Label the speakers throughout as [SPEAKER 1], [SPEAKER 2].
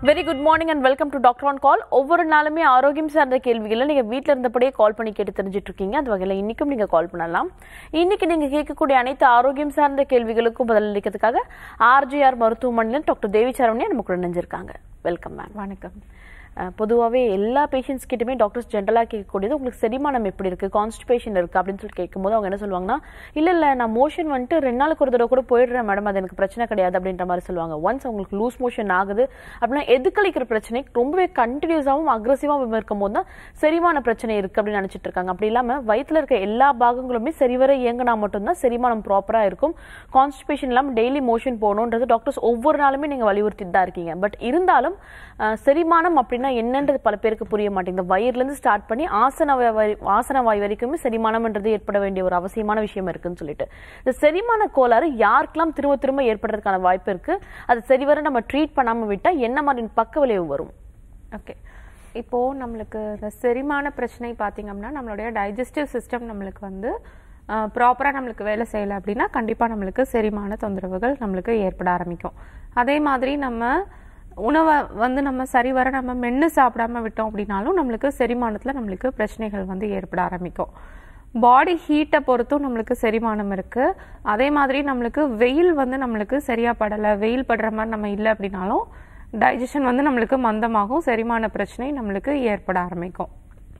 [SPEAKER 1] Very good morning and welcome to doctor on call ஒவ்வொரு நாளுமே ஆரோக்கியம் சார்ந்த கேள்விகளை நீங்கள் வீட்டில் இருந்தபடியே கால் பண்ணி கேட்டு தெரிஞ்சுட்டு இருக்கீங்க அந்த வகையில் இன்னைக்கும் நீங்கள் கால் பண்ணலாம் இன்னைக்கு நீங்கள் கேட்கக்கூடிய அனைத்து ஆரோக்கியம் சார்ந்த கேள்விகளுக்கும் பதிலளிக்கிறதுக்காக ஆர்ஜிஆர் மருத்துவமனையில் டாக்டர் தேவி சரவணியா நம்ம கூட நினைஞ்சிருக்காங்க வெல்கம் மேம்
[SPEAKER 2] வணக்கம்
[SPEAKER 1] பொதுவாகவே எல்லா பேஷண்ட்ஸ் கிட்டயுமே டாக்டர்ஸ் ஜென்ரலாக கேட்கக்கூடியது உங்களுக்கு செரிமானம் எப்படி இருக்கு கான்ஸ்டிபேஷன் இருக்கு அப்படின்னு சொல்லி கேட்கும்போது அவங்க என்ன சொல்லுவாங்கன்னா இல்ல இல்ல நான் மோஷன் வந்துட்டு ரெண்டு நாளுக்கு ஒரு தடவை கூட போயிடுறேன் மேடம் அது எனக்கு பிரச்சனை கிடையாது அப்படின்ற மாதிரி சொல்லுவாங்க ஒன்ஸ் அவங்களுக்கு லூஸ் மோஷன் ஆகுது அப்படின்னா எதுக்களிக்கிற பிரச்சனை ரொம்பவே கண்டினியூஸாகவும் அக்ரஸிவாகவும் இருக்கும் போது தான் செரிமான பிரச்சனை இருக்கு அப்படின்னு நினைச்சிட்டு இருக்காங்க அப்படி இல்லாம வயிற்றுல இருக்க எல்லா பாகங்களுமே சரிவர இயங்கினா மட்டும்தான் செரிமானம் ப்ராப்பரா இருக்கும் கான்ஸ்டிபேஷன் இல்லாமல் டெய்லி மோஷன் போகணுன்றது டாக்டர்ஸ் ஒவ்வொரு நாளுமே நீங்க வலியுறுத்திட்டு தான் இருக்கீங்க பட் இருந்தாலும் அஹ், செரிமானம் அப்படின்னா என்னன்றது பல பேருக்கு புரிய மாட்டேங்குது வயிறுலேருந்து ஸ்டார்ட் பண்ணி ஆசன வாய் வரை- ஆசன வாய் வரைக்குமே செரிமானம்ன்றது ஏற்பட வேண்டிய ஒரு அவசியமான விஷயம் இருக்குன்னு சொல்லிட்டு இந்த செரிமான கோளாறு யாருக்கெல்லாம் திரும்ப திரும்ப ஏற்படுறதுக்கான வாய்ப்பு இருக்கு அது சரிவர நம்ம ட்ரீட் பண்ணாம விட்டா என்ன மாதிரி பக்க விளைவு வரும்
[SPEAKER 2] ஓகே இப்போ நம்மளுக்கு இந்த செரிமான பிரச்சனை பார்த்தீங்க அப்படின்னா நம்மளுடைய டைஜஸ்டிவ் சிஸ்டம் நம்மளுக்கு வந்து ப்ராப்பராக நம்மளுக்கு வேலை செய்யலை அப்படின்னா கண்டிப்பாக நம்மளுக்கு செரிமான தொந்தரவுகள் நம்மளுக்கு ஏற்பட ஆரம்பிக்கும் அதே மாதிரி நம்ம உணவை வந்து நம்ம சரிவர நம்ம மென்று சாப்பிடாம விட்டோம் அப்படின்னாலும் நம்மளுக்கு செரிமானத்தில் நம்மளுக்கு பிரச்சனைகள் வந்து ஏற்பட ஆரம்பிக்கும் பாடி ஹீட்டை பொறுத்தும் நம்மளுக்கு செரிமானம் இருக்கு அதே மாதிரி நம்மளுக்கு வெயில் வந்து நம்மளுக்கு சரியா படலை வெயில் படுற மாதிரி நம்ம இல்லை அப்படின்னாலும் டைஜஷன் வந்து நம்மளுக்கு மந்தமாகும் செரிமான பிரச்சனை நம்மளுக்கு ஏற்பட ஆரம்பிக்கும்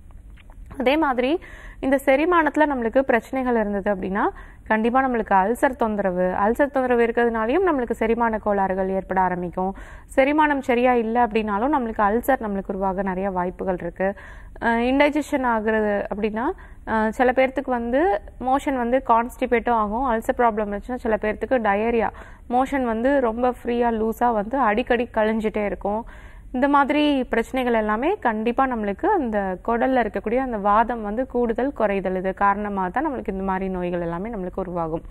[SPEAKER 2] அதே மாதிரி இந்த செரிமானத்தில் நம்மளுக்கு பிரச்சனைகள் இருந்தது அப்படின்னா கண்டிப்பாக நம்மளுக்கு அல்சர் தொந்தரவு அல்சர் தொந்தரவு இருக்கிறதுனாலையும் நம்மளுக்கு செரிமான கோளாறுகள் ஏற்பட ஆரம்பிக்கும் செரிமானம் சரியா இல்லை அப்படின்னாலும் நம்மளுக்கு அல்சர் நம்மளுக்கு உருவாக நிறைய வாய்ப்புகள் இருக்கு இன்டைஜஷன் ஆகுறது அப்படின்னா அஹ், சில பேர்த்துக்கு வந்து மோஷன் வந்து கான்ஸ்டிபேட்டும் ஆகும் அல்சர் ப்ராப்ளம் இருந்துச்சுன்னா சில பேர்த்துக்கு டயரியா மோஷன் வந்து ரொம்ப ஃப்ரீயாக லூஸாக வந்து அடிக்கடி கழிஞ்சிட்டே இருக்கும் இந்த மாதிரி பிரச்சனைகள் எல்லாமே கண்டிப்பாக நம்மளுக்கு அந்த குடல்ல இருக்கக்கூடிய அந்த வாதம் வந்து கூடுதல் குறைதல் இது காரணமாக தான் நம்மளுக்கு இந்த மாதிரி நோய்கள் எல்லாமே நம்மளுக்கு உருவாகும்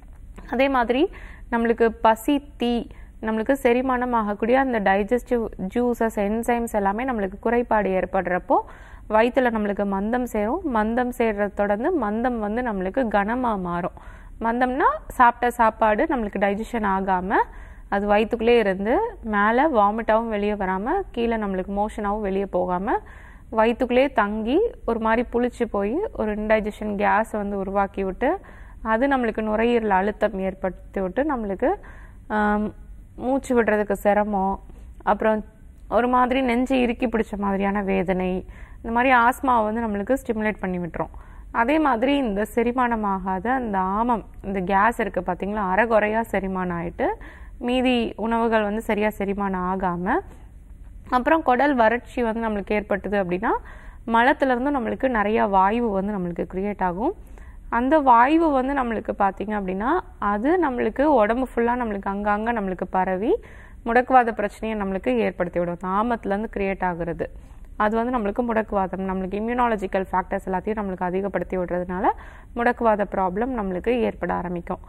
[SPEAKER 2] அதே மாதிரி நம்மளுக்கு பசி தீ நம்மளுக்கு செரிமானம் ஆகக்கூடிய அந்த டைஜஸ்டிவ் ஜூசஸ் என்சைம்ஸ் எல்லாமே நம்மளுக்கு குறைபாடு ஏற்படுறப்போ வயிற்றுல நம்மளுக்கு மந்தம் சேரும் மந்தம் சேர்றத தொடர்ந்து மந்தம் வந்து நம்மளுக்கு கனமாக மாறும் மந்தம்னா சாப்பிட்ட சாப்பாடு நம்மளுக்கு டைஜஷன் ஆகாமல் அது வயிற்றுக்குள்ளே இருந்து மேலே வாமிட்டாகவும் வெளியே வராமல் கீழே நம்மளுக்கு மோஷனாகவும் வெளியே போகாமல் வயிற்றுக்குள்ளே தங்கி ஒரு மாதிரி புளிச்சு போய் ஒரு இன்டைஜஷன் கேஸை வந்து உருவாக்கி விட்டு அது நம்மளுக்கு நுரையீரல் அழுத்தம் ஏற்படுத்தி விட்டு நம்மளுக்கு ஆம், மூச்சு விடுறதுக்கு சிரமம் அப்புறம் ஒரு மாதிரி நெஞ்சு இறுக்கி பிடிச்ச மாதிரியான வேதனை இந்த மாதிரி ஆஸ்மாவை வந்து நம்மளுக்கு ஸ்டிமுலேட் பண்ணி விட்டுரும் அதே மாதிரி இந்த செரிமானமாகாத அந்த ஆமம் இந்த கேஸ் இருக்குது பார்த்தீங்களா அரைகுறையாக செரிமானம் ஆயிட்டு மீதி உணவுகள் வந்து சரியாக செரிமானம் ஆகாமல் அப்புறம் குடல் வறட்சி வந்து நம்மளுக்கு ஏற்பட்டது அப்படின்னா மலத்துல இருந்து நம்மளுக்கு நிறைய வாயு வந்து நம்மளுக்கு கிரியேட் ஆகும் அந்த வாயு வந்து நம்மளுக்கு பார்த்தீங்க அப்படின்னா அது நம்மளுக்கு உடம்பு ஃபுல்லாக நம்மளுக்கு அங்கங்கே நம்மளுக்கு பரவி முடக்குவாத பிரச்சனையை நம்மளுக்கு ஏற்படுத்தி விடும் ஆமத்துலேருந்து கிரியேட் ஆகுறது அது வந்து நம்மளுக்கு முடக்குவாதம் நம்மளுக்கு இம்யூனாலஜிக்கல் ஃபேக்டர்ஸ் எல்லாத்தையும் நம்மளுக்கு அதிகப்படுத்தி விடுறதுனால முடக்குவாத ப்ராப்ளம் நம்மளுக்கு ஏற்பட ஆரம்பிக்கும்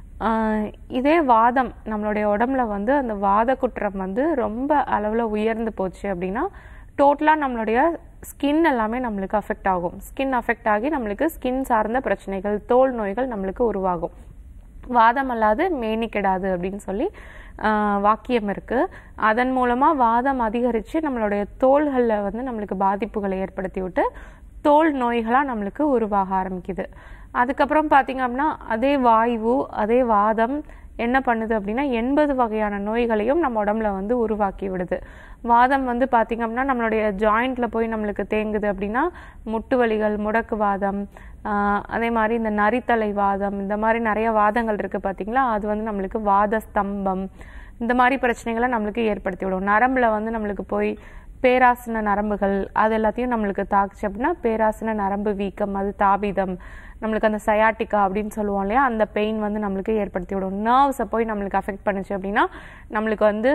[SPEAKER 2] ஆஹ் இதே வாதம் நம்மளுடைய உடம்புல வந்து அந்த வாத குற்றம் வந்து ரொம்ப அளவில் உயர்ந்து போச்சு அப்படின்னா டோட்டலாக நம்மளுடைய ஸ்கின் எல்லாமே நம்மளுக்கு அஃபெக்ட் ஆகும் ஸ்கின் அஃபெக்ட் ஆகி நம்மளுக்கு ஸ்கின் சார்ந்த பிரச்சனைகள் தோல் நோய்கள் நம்மளுக்கு உருவாகும் வாதம் அல்லாது மேனி கெடாது அப்படின்னு சொல்லி ஆஹ், வாக்கியம் இருக்கு அதன் மூலமா வாதம் அதிகரித்து நம்மளுடைய தோள்களில் வந்து நம்மளுக்கு பாதிப்புகளை ஏற்படுத்தி விட்டு தோல் நோய்களாக நம்மளுக்கு உருவாக ஆரம்பிக்குது அதுக்கப்புறம் பார்த்தீங்க அப்படின்னா அதே வாய்வு அதே வாதம் என்ன பண்ணுது அப்படின்னா எண்பது வகையான நோய்களையும் நம்ம உடம்புல வந்து உருவாக்கி விடுது வாதம் வந்து பார்த்தீங்க அப்படின்னா நம்மளுடைய ஜாயிண்ட்ல போய் நம்மளுக்கு தேங்குது அப்படின்னா முட்டு வலிகள் முடக்கு வாதம் ஆஹ் அதே மாதிரி இந்த நரித்தலை வாதம் இந்த மாதிரி நிறைய வாதங்கள் இருக்கு பார்த்தீங்களா அது வந்து நம்மளுக்கு வாத ஸ்தம்பம் இந்த மாதிரி பிரச்சனைகளை நம்மளுக்கு ஏற்படுத்தி விடும் நரம்புல வந்து நம்மளுக்கு போய் பேராசன நரம்புகள் அது எல்லாத்தையும் நம்மளுக்கு தாக்குச்சு அப்படின்னா பேராசன நரம்பு வீக்கம் அது தாபிதம் நம்மளுக்கு அந்த சயாட்டிக்கா அப்படின்னு சொல்லுவோம் இல்லையா அந்த பெயின் வந்து நம்மளுக்கு ஏற்படுத்தி விடும் நர்வ்ஸை போய் நம்மளுக்கு அஃபெக்ட் பண்ணுச்சு அப்படின்னா நம்மளுக்கு வந்து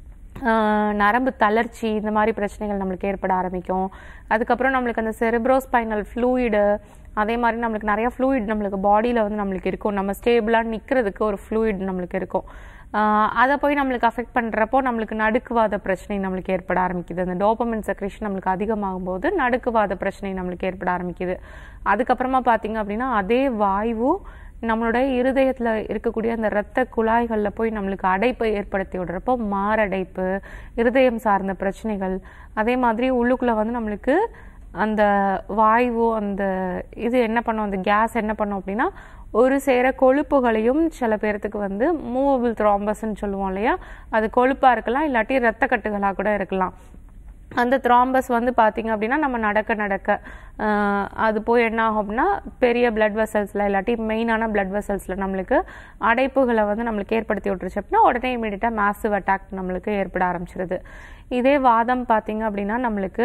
[SPEAKER 2] ஆஹ், நரம்பு தளர்ச்சி இந்த மாதிரி பிரச்சனைகள் நம்மளுக்கு ஏற்பட ஆரம்பிக்கும் அதுக்கப்புறம் நம்மளுக்கு அந்த செரிப்ரோஸ்பைனல் ஃப்ளூயிடு அதே மாதிரி நம்மளுக்கு நிறைய ஃப்ளூயிட் நம்மளுக்கு பாடியில் வந்து நம்மளுக்கு இருக்கும் நம்ம ஸ்டேபிளாக நிற்கிறதுக்கு ஒரு ஃப்ளூயிட் நம்மளுக்கு இருக்கும் ஆஹ் அதை போய் நம்மளுக்கு அஃபெக்ட் பண்ணுறப்போ நம்மளுக்கு நடுக்குவாத பிரச்சனை நம்மளுக்கு ஏற்பட ஆரம்பிக்குது அந்த டோபமின் செக்ரேஷன் நம்மளுக்கு அதிகமாகும் போது நடுக்குவாத பிரச்சனை நம்மளுக்கு ஏற்பட ஆரம்பிக்குது அதுக்கப்புறமா பார்த்தீங்க அப்படின்னா அதே வாய்வு நம்மளோட இருதயத்துல இருக்கக்கூடிய அந்த இரத்த குழாய்கள்ல போய் நம்மளுக்கு அடைப்பை ஏற்படுத்தி விடுறப்போ மாரடைப்பு இருதயம் சார்ந்த பிரச்சனைகள் அதே மாதிரி உள்ளுக்குள்ள வந்து நம்மளுக்கு அந்த வாயு அந்த இது என்ன பண்ணும் அந்த கேஸ் என்ன பண்ணும் அப்படின்னா ஒரு சேர கொழுப்புகளையும் சில பேர்த்துக்கு வந்து மூவபிள் த்ராம்பஸ்ன்னு சொல்லுவோம் இல்லையா அது கொழுப்பா இருக்கலாம் இல்லாட்டி இரத்த கட்டுகளா கூட இருக்கலாம் அந்த த்ராம்பஸ் வந்து பார்த்தீங்க அப்படின்னா நம்ம நடக்க நடக்க ஆஹ், அது போய் என்ன ஆகும் அப்படின்னா பெரிய பிளட் வெசல்ஸில் இல்லாட்டி மெயினான பிளட் வெசல்ஸில் நம்மளுக்கு அடைப்புகளை வந்து நம்மளுக்கு ஏற்படுத்தி விட்டுருச்சு அப்படின்னா உடனே இமீடியட்டாக மேசிவ் அட்டாக் நம்மளுக்கு ஏற்பட ஆரம்பிச்சிருது இதே வாதம் பார்த்தீங்க அப்படின்னா நம்மளுக்கு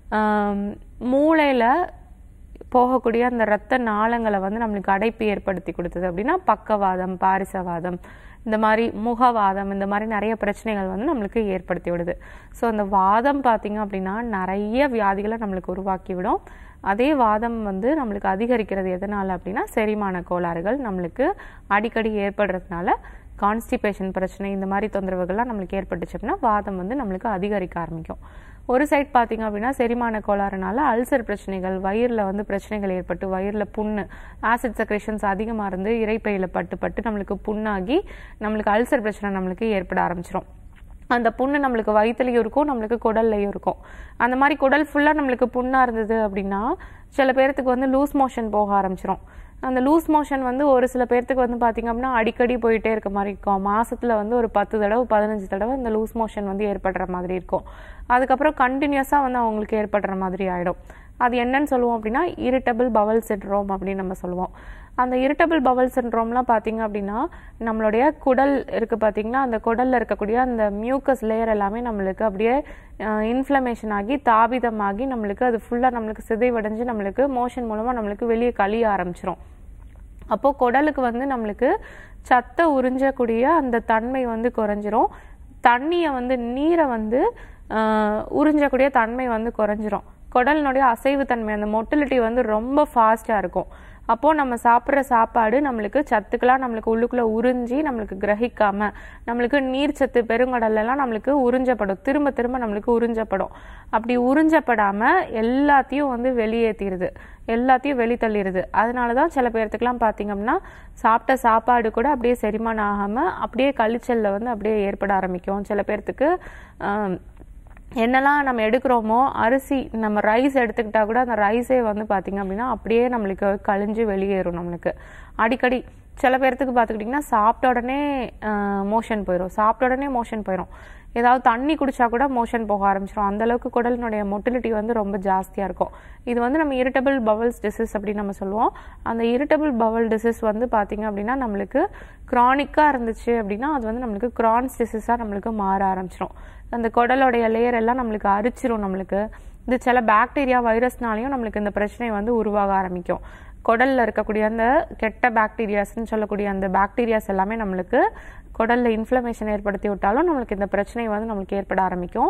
[SPEAKER 2] மூளையில் போகக்கூடிய அந்த இரத்த நாளங்களை வந்து நம்மளுக்கு அடைப்பு ஏற்படுத்தி கொடுத்தது அப்படின்னா பக்கவாதம் பாரிசவாதம் இந்த மாதிரி முகவாதம் இந்த மாதிரி நிறைய பிரச்சனைகள் வந்து நம்மளுக்கு ஏற்படுத்தி விடுது ஸோ அந்த வாதம் பார்த்தீங்க அப்படின்னா நிறைய வியாதிகளை நம்மளுக்கு உருவாக்கி விடும் அதே வாதம் வந்து நம்மளுக்கு அதிகரிக்கிறது எதனால அப்படின்னா செரிமான கோளாறுகள் நம்மளுக்கு அடிக்கடி ஏற்படுறதுனால கான்ஸ்டிபேஷன் பிரச்சனை இந்த மாதிரி தொந்தரவுகள்லாம் நம்மளுக்கு ஏற்பட்டுச்சு அப்படின்னா வாதம் வந்து நம்மளுக்கு அதிகரிக்க ஆரம்பிக்கும் ஒரு சைட் பார்த்தீங்க அப்படின்னா செரிமான கோளாறுனால அல்சர் பிரச்சனைகள் வயிறில் வந்து பிரச்சனைகள் ஏற்பட்டு வயிறில் புண்ணு ஆசிட் செக்ரேஷன்ஸ் அதிகமாக இருந்து இறைப்பையில் பட்டு பட்டு நம்மளுக்கு புண்ணாகி நம்மளுக்கு அல்சர் பிரச்சனை நம்மளுக்கு ஏற்பட ஆரம்பிச்சிரும் அந்த புண்ணு நம்மளுக்கு வயிற்றுலையும் இருக்கும் நம்மளுக்கு குடல்லையும் இருக்கும் அந்த மாதிரி குடல் ஃபுல்லாக நம்மளுக்கு புண்ணாக இருந்தது அப்படின்னா சில பேர்த்துக்கு வந்து லூஸ் மோஷன் போக ஆரம்பிச்சிரும் அந்த லூஸ் மோஷன் வந்து ஒரு சில பேர்த்துக்கு வந்து பார்த்தீங்க அப்படின்னா அடிக்கடி போயிட்டே இருக்க மாதிரி இருக்கும் மாசத்துல வந்து ஒரு பத்து தடவை பதினஞ்சு தடவை இந்த லூஸ் மோஷன் வந்து ஏற்படுற மாதிரி இருக்கும் அதுக்கப்புறம் கண்டினியூஸாக வந்து அவங்களுக்கு ஏற்படுற மாதிரி ஆயிடும் அது என்னன்னு சொல்லுவோம் அப்படின்னா இரிட்டபிள் பவல் சிண்ட்ரோம் அப்படின்னு நம்ம சொல்லுவோம் அந்த இரிட்டபிள் பவல் சிண்ட்ரோம்லாம் பார்த்தீங்க அப்படின்னா நம்மளுடைய குடல் இருக்கு பார்த்தீங்கன்னா அந்த குடல்ல இருக்கக்கூடிய அந்த மியூக்கஸ் லேயர் எல்லாமே நம்மளுக்கு அப்படியே இன்ஃப்ளமேஷன் ஆகி தாபிதமாகி நம்மளுக்கு அது ஃபுல்லாக நம்மளுக்கு சிதைவடைஞ்சு நம்மளுக்கு மோஷன் மூலமாக நம்மளுக்கு வெளியே கழிய ஆரம்பிச்சிரும் அப்போ குடலுக்கு வந்து நம்மளுக்கு சத்தை உறிஞ்சக்கூடிய அந்த தன்மை வந்து குறைஞ்சிரும் தண்ணியை வந்து நீரை வந்து ஆஹ், உறிஞ்சக்கூடிய தன்மை வந்து குறைஞ்சிரும் குடலினுடைய அசைவு தன்மை அந்த மொட்டிலிட்டி வந்து ரொம்ப ஃபாஸ்ட்டாக இருக்கும் அப்போ நம்ம சாப்பிட்ற சாப்பாடு நம்மளுக்கு சத்துக்கெல்லாம் நம்மளுக்கு உள்ளுக்குள்ள உறிஞ்சி நம்மளுக்கு கிரகிக்காம நம்மளுக்கு நீர் சத்து பெருங்கடல்ல எல்லாம் நம்மளுக்கு உறிஞ்சப்படும் திரும்ப திரும்ப நம்மளுக்கு உறிஞ்சப்படும் அப்படி உறிஞ்சப்படாம எல்லாத்தையும் வந்து வெளியேற்றிடுது எல்லாத்தையும் வெளித்தள்ளிடுது அதனால தான் சில பேர்த்துக்கெல்லாம் பார்த்தீங்க அப்படின்னா சாப்பிட்ட சாப்பாடு கூட அப்படியே செரிமானம் ஆகாம அப்படியே கழிச்சல்ல வந்து அப்படியே ஏற்பட ஆரம்பிக்கும் சில பேர்த்துக்கு ஆம், என்னெல்லாம் நம்ம எடுக்கிறோமோ அரிசி நம்ம ரைஸ் எடுத்துக்கிட்டா கூட அந்த ரைஸே வந்து பார்த்தீங்க அப்படின்னா அப்படியே நம்மளுக்கு கழிஞ்சு வெளியேறும் நம்மளுக்கு அடிக்கடி சில பேர்த்துக்கு பார்த்துக்கிட்டிங்கன்னா சாப்பிட்ட உடனே மோஷன் போயிடும் சாப்பிட்ட உடனே மோஷன் போயிடும் ஏதாவது தண்ணி குடிச்சா கூட மோஷன் போக ஆரம்பிச்சிடும் அந்த அளவுக்கு குடலினுடைய மொட்டிலிட்டி வந்து ரொம்ப ஜாஸ்தியாக இருக்கும் இது வந்து நம்ம இரிட்டபிள் பவல்ஸ் டிசீஸ் அப்படின்னு நம்ம சொல்லுவோம் அந்த இரிட்டபிள் பவல் டிசீஸ் வந்து பார்த்தீங்க அப்படின்னா நம்மளுக்கு க்ரானிக்காக இருந்துச்சு அப்படின்னா அது வந்து நம்மளுக்கு கிரான்ஸ் டிசீஸாக நம்மளுக்கு மாற ஆரம்பிச்சிடும் அந்த குடலோடைய லேயர் எல்லாம் நம்மளுக்கு அரிச்சிரும் நம்மளுக்கு இது சில பாக்டீரியா வைரஸ்னாலையும் நம்மளுக்கு இந்த பிரச்சனை வந்து உருவாக ஆரம்பிக்கும் குடல்ல இருக்கக்கூடிய அந்த கெட்ட பாக்டீரியாஸ்ன்னு சொல்லக்கூடிய அந்த பாக்டீரியாஸ் எல்லாமே நம்மளுக்கு குடல்ல இன்ஃப்ளமேஷன் ஏற்படுத்தி விட்டாலும் நம்மளுக்கு இந்த பிரச்சனை வந்து நம்மளுக்கு ஏற்பட ஆரம்பிக்கும்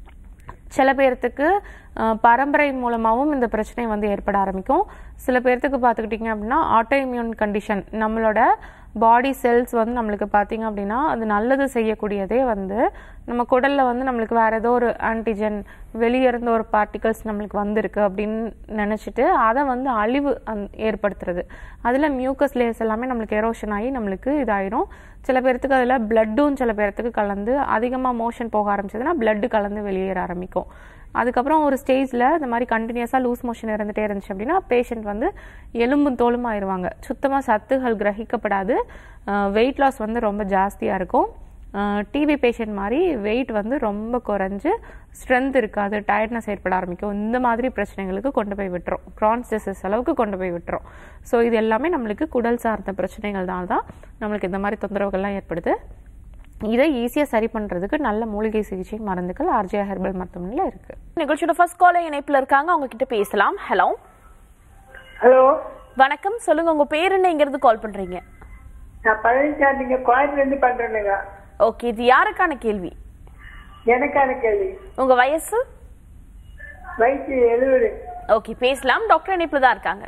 [SPEAKER 2] சில பேர்த்துக்கு அஹ், பரம்பரை மூலமாகவும் இந்த பிரச்சனை வந்து ஏற்பட ஆரம்பிக்கும் சில பேர்த்துக்கு பார்த்துக்கிட்டிங்க அப்படின்னா ஆட்டோ இம்யூன் கண்டிஷன் நம்மளோட பாடி செல்ஸ் வந்து நம்மளுக்கு பார்த்தீங்க அப்படின்னா அது நல்லது செய்யக்கூடியதே வந்து நம்ம குடல்ல வந்து நம்மளுக்கு வேற ஏதோ ஒரு ஆன்டிஜன் வெளியே இருந்து ஒரு பார்ட்டிகல்ஸ் நம்மளுக்கு வந்திருக்கு அப்படின்னு நினைச்சிட்டு அதை வந்து அழிவு அந் ஏற்படுத்துறது அதுல மியூக்கஸ் லேயர்ஸ் எல்லாமே நம்மளுக்கு எரோஷன் ஆகி நம்மளுக்கு இதாயிரும் சில பேர்த்துக்கு அதுல பிளட்டும் சில பேர்த்துக்கு கலந்து அதிகமா மோஷன் போக ஆரம்பிச்சதுன்னா blood கலந்து வெளியேற ஆரம்பிக்கும் அதுக்கப்புறம் ஒரு ஸ்டேஜ்ல இந்த மாதிரி கண்டினியூஸா லூஸ் மோஷன் இருந்துட்டே இருந்துச்சு அப்படின்னா பேஷண்ட் வந்து எலும்பும் தோலும் ஆயிருவாங்க சுத்தமா சத்துகள் கிரகிக்கப்படாது வெயிட் லாஸ் வந்து ரொம்ப ஜாஸ்தியா இருக்கும் டிபி பேஷண்ட் மாதிரி வெயிட் வந்து ரொம்ப குறைஞ்சு ஸ்ட்ரென்த் இருக்காது டயர்ட்னஸ் ஏற்பட ஆரம்பிக்கும் இந்த மாதிரி பிரச்சனைகளுக்கு கொண்டு போய் விட்டுரும் கிரான்ஸ் டிசீஸ் அளவுக்கு கொண்டு போய் விட்டுரும் ஸோ இது எல்லாமே நம்மளுக்கு குடல் சார்ந்த பிரச்சனைகள் தான் தான் நம்மளுக்கு இந்த மாதிரி தொந்தரவுகள்லாம் ஏற்படுது இதை ஈஸியாக சரி பண்ணுறதுக்கு நல்ல மூலிகை சிகிச்சை மருந்துகள் ஆர்ஜியா ஹெர்பல் மருத்துவமனையில் இருக்குது
[SPEAKER 1] நிகழ்ச்சியோட ஃபர்ஸ்ட் காலர் இணைப்புல இருக்காங்க அவங்க கிட்ட பேசலாம் ஹலோ
[SPEAKER 3] ஹலோ
[SPEAKER 1] வணக்கம் சொல்லுங்க உங்க பேர் என்ன இங்க இருந்து கால் பண்றீங்க
[SPEAKER 3] நான் பழனிசாமிங்க கோயம்புலேருந்து பண்றேனுங்க
[SPEAKER 1] ஓகே இது யாருக்கான கேள்வி
[SPEAKER 3] எனக்கான கேள்வி
[SPEAKER 1] உங்க வயசு
[SPEAKER 3] வயசு எழுபது
[SPEAKER 1] ஓகே பேசலாம் டாக்டர் இணைப்புல தான் இருக்காங்க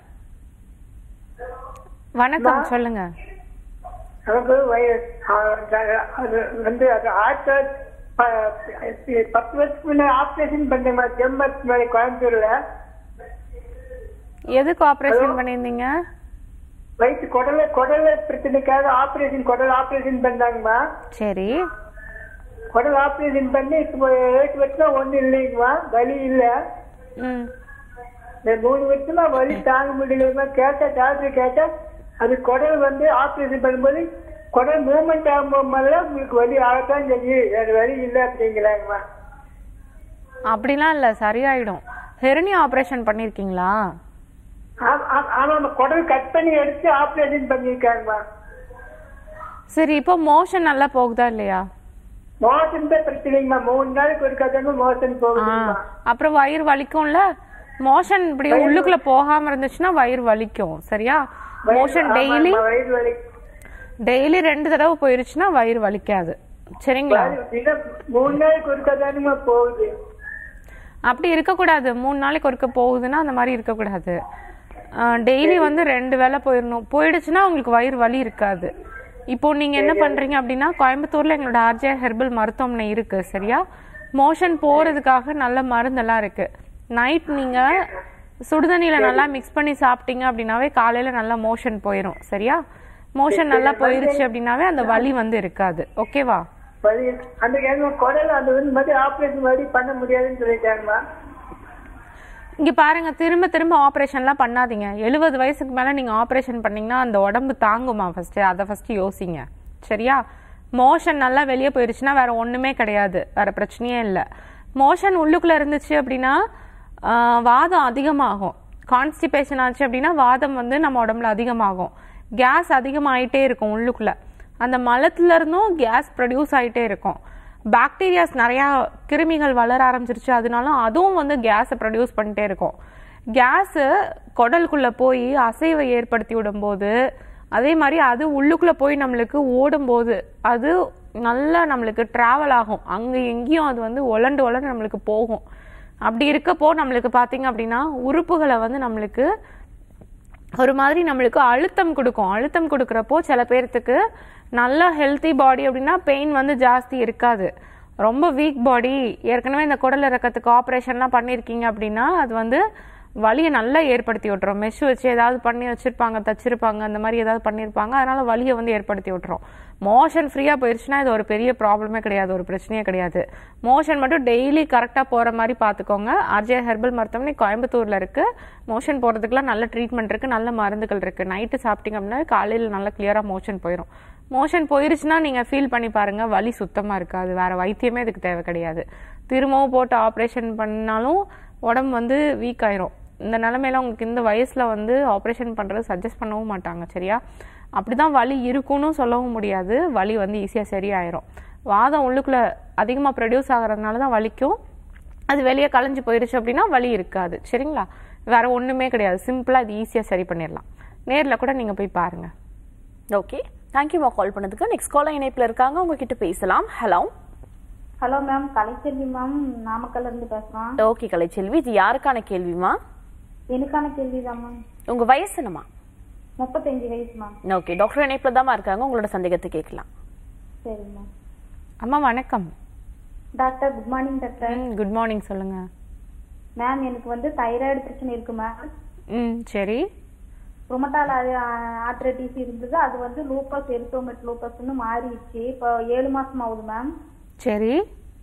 [SPEAKER 2] வணக்கம் சொல்லுங்க
[SPEAKER 3] நமக்கு வயசு அது வந்து அது ஆயிரத்தி தொள்ளாயிரத்தி பத்து வருஷத்துக்கு முன்னாடி ஆப்ரேஷன் பண்ணேன் ஜெம்பத் மேலே கோயம்புத்தூர்ல
[SPEAKER 2] எதுக்கு ஆப்ரேஷன் பண்ணியிருந்தீங்க
[SPEAKER 3] வயிற்று குடல குடல பிரச்சனைக்காக ஆபரேஷன் குடல் ஆபரேஷன் பண்ணாங்கம்மா
[SPEAKER 2] சரி
[SPEAKER 3] குடல் ஆபரேஷன் பண்ணி இப்போ ஏழு வருஷம் ஒண்ணும் இல்லைங்கம்மா வலி இல்ல
[SPEAKER 2] ம்
[SPEAKER 3] இந்த மூணு வருஷமா வலி தாங்க முடியலமா கேட்டா டாக்டர் கேட்டா அது குடல் வந்து ஆபரேஷன் பண்ணும்போது குடல் மூவ்மெண்ட் ஆகும்போதெல்லாம் உங்களுக்கு வலி ஆகத்தான் செய்யும் வேற வலி இல்லை அப்படிங்கிறாங்கம்மா
[SPEAKER 2] அப்படிலாம் இல்லை சரியாயிடும் ஹெர்னியா ஆப்ரேஷன் பண்ணியிருக்கீங்களா
[SPEAKER 3] ஆமா- ஆமா- ஆமாம்மா குடல் கட் பண்ணி எடுத்து ஆபரேஷன் பண்ணியிருக்காங்கம்மா
[SPEAKER 2] சரி இப்போ மோஷன் நல்லா போகுதா இல்லையா
[SPEAKER 3] மோசன் தான் பிரச்சனைங்கம்மா மூணு நாளைக்கு ஒரு கதாங்க மோசன்
[SPEAKER 2] ஆ
[SPEAKER 3] போகுதுங்கம்மா
[SPEAKER 2] அப்புறம் வயிறு வலிக்கும்ல மோஷன் இப்படி உள்ளுக்குள்ள போகாம இருந்துச்சுன்னா வயிறு வலிக்கும் சரியா மோஷன் டெய்லி
[SPEAKER 3] ஆமாம்மா, வயிறு வலி
[SPEAKER 2] டெய்லி ரெண்டு தடவை போயிருச்சுன்னா வயிறு வலிக்காது சரிங்களா
[SPEAKER 3] தினம் மூணு நாளைக்கு ஒரு கதானுமா போகுது
[SPEAKER 2] அப்படி இருக்கக்கூடாது மூணு நாளைக்கு ஒருக்க போகுதுன்னா அந்த மாதிரி இருக்கக்கூடாது டெய்லி வந்து ரெண்டு வேளை போயிடணும் போயிடுச்சுன்னா உங்களுக்கு வயிறு வலி இருக்காது இப்போ நீங்க என்ன பண்றீங்க அப்படின்னா கோயம்புத்தூர்ல எங்களோட ஆர்ஜே ஹெர்பல் மருத்துவமனை இருக்கு சரியா மோஷன் போறதுக்காக நல்ல மருந்தெல்லாம் இருக்கு நைட் நீங்க சுடுதண்ணியில நல்லா மிக்ஸ் பண்ணி சாப்பிட்டீங்க அப்படின்னாவே காலையில நல்லா மோஷன் போயிடும் சரியா மோஷன் நல்லா போயிருச்சு அப்படின்னாவே அந்த வலி வந்து இருக்காது ஓகேவா
[SPEAKER 3] வலி அந்த கேங்க குடல் அந்த வந்து மாதிரி ஆபரேஷன் மாதிரி பண்ண முடியாதுன்னு சொல்லிட்டாங்கம்மா
[SPEAKER 2] இங்க பாருங்க திரும்ப திரும்ப ஆபரேஷன்லாம் பண்ணாதீங்க எழுபது வயசுக்கு மேல நீங்க ஆபரேஷன் பண்ணீங்கன்னா அந்த உடம்பு தாங்குமா ஃபர்ஸ்ட் அதை ஃபர்ஸ்ட் யோசிங்க சரியா மோஷன் நல்லா வெளியே போயிருச்சுன்னா வேற ஒண்ணுமே கிடையாது வேற பிரச்சனையே இல்லை மோஷன் உள்ளுக்குள்ள இருந்துச்சு அப்படின்னா ஆஹ், வாதம் அதிகமாகும் கான்ஸ்டிபேஷன் ஆச்சு அப்படின்னா வாதம் வந்து நம்ம உடம்புல அதிகமாகும் கேஸ் அதிகமாயிட்டே இருக்கும் உள்ளுக்குள்ள அந்த மலத்துல இருந்தும் கேஸ் ப்ரொடியூஸ் ஆயிட்டே இருக்கும் பாக்டீரியாஸ் நிறையா கிருமிகள் வளர ஆரம்பிச்சிருச்சு அதனால அதுவும் வந்து கேஸை ப்ரொடியூஸ் பண்ணிட்டே இருக்கும் கேஸு குடலுக்குள்ள போய் அசைவை ஏற்படுத்தி விடும்போது அதே மாதிரி அது உள்ளுக்குள்ள போய் நம்மளுக்கு ஓடும்போது அது நல்லா நம்மளுக்கு டிராவல் ஆகும் அங்கே எங்கேயும் அது வந்து உலண்டு உலண்டு நம்மளுக்கு போகும் அப்படி இருக்கப்போ நம்மளுக்கு பார்த்தீங்க அப்படின்னா உறுப்புகளை வந்து நம்மளுக்கு ஒரு மாதிரி நம்மளுக்கு அழுத்தம் கொடுக்கும் அழுத்தம் கொடுக்குறப்போ சில பேர்த்துக்கு நல்ல ஹெல்த்தி பாடி அப்படின்னா பெயின் வந்து ஜாஸ்தி இருக்காது ரொம்ப வீக் பாடி ஏற்கனவே இந்த குடல் இறக்கத்துக்கு ஆப்ரேஷன்லாம் பண்ணியிருக்கீங்க அப்படின்னா அது வந்து வலியை நல்லா ஏற்படுத்தி விட்டுரும் மெஷ் வச்சு ஏதாவது பண்ணி வச்சிருப்பாங்க தச்சிருப்பாங்க அந்த மாதிரி ஏதாவது பண்ணியிருப்பாங்க அதனால வலியை வந்து ஏற்படுத்தி விட்டுரும் மோஷன் ஃப்ரீயாக போயிடுச்சுன்னா இது ஒரு பெரிய ப்ராப்ளமே கிடையாது ஒரு பிரச்சனையே கிடையாது மோஷன் மட்டும் டெய்லி கரெக்டாக போகிற மாதிரி பார்த்துக்கோங்க ஆர்ஜே ஹெர்பல் மருத்துவமனை கோயம்புத்தூரில் இருக்குது மோஷன் போகிறதுக்குலாம் நல்ல ட்ரீட்மெண்ட் இருக்குது நல்ல மருந்துகள் இருக்குது நைட்டு சாப்பிட்டீங்க அப்படின்னா காலையில் நல்லா கிளியராக மோஷன் போயிடும் மோஷன் போயிருச்சுன்னா நீங்கள் ஃபீல் பண்ணி பாருங்கள் வலி சுத்தமாக இருக்காது வேறு வைத்தியமே இதுக்கு தேவை கிடையாது திரும்பவும் போட்டு ஆப்ரேஷன் பண்ணாலும் உடம்பு வந்து வீக் ஆயிரும் இந்த நிலமையில உங்களுக்கு இந்த வயசுல வந்து ஆப்ரேஷன் பண்றது சஜஸ்ட் பண்ணவும் மாட்டாங்க சரியா அப்படிதான் வலி இருக்கும்னு சொல்லவும் முடியாது வலி வந்து ஈஸியாக சரியாயிரும் வாதம் உள்ளுக்குள்ள அதிகமாக ப்ரொடியூஸ் ஆகிறதுனால தான் வலிக்கும் அது வெளியே கலைஞ்சு போயிருச்சு அப்படின்னா வலி இருக்காது சரிங்களா வேற ஒண்ணுமே கிடையாது சிம்பிளா இது ஈஸியாக சரி பண்ணிடலாம் நேர்ல கூட நீங்க போய் பாருங்க
[SPEAKER 1] ஓகே தேங்க்யூமா கால் பண்ணதுக்கு நெக்ஸ்ட் காலர் இணைப்புல இருக்காங்க உங்ககிட்ட பேசலாம் hello
[SPEAKER 4] hello ma'am Kalaiselvi ma'am நாமக்கல்ல இருந்து பேசுறோம்
[SPEAKER 1] ஓகே கலைச்செல்வி இது யாருக்கான கேள்விமா
[SPEAKER 4] எனக்கான கேள்வி தான் மேம்
[SPEAKER 1] உங்க வயசு என்னம்மா
[SPEAKER 4] முப்பத்தஞ்சு வயசு மேம்
[SPEAKER 1] ஓகே டாக்டர் இணைப்புல தான் இருக்காங்க உங்களோட சந்தேகத்தை கேட்கலாம்
[SPEAKER 4] சரி மேம்
[SPEAKER 2] அம்மா வணக்கம்
[SPEAKER 4] doctor good morning doctor
[SPEAKER 2] good morning சொல்லுங்க
[SPEAKER 4] மேம் எனக்கு வந்து தைராய்டு பிரச்சனை இருக்கு மேம்
[SPEAKER 2] ம் சரி
[SPEAKER 4] ருமட்டால் ஆர்த்ரைட்டிஸ் இருந்தது அது வந்து லூப்பஸ் எரித்தோமெட் லூப்பஸ்னு மாறிடுச்சு இப்போ ஏழு மாசம் ஆகுது மேம்
[SPEAKER 2] சரி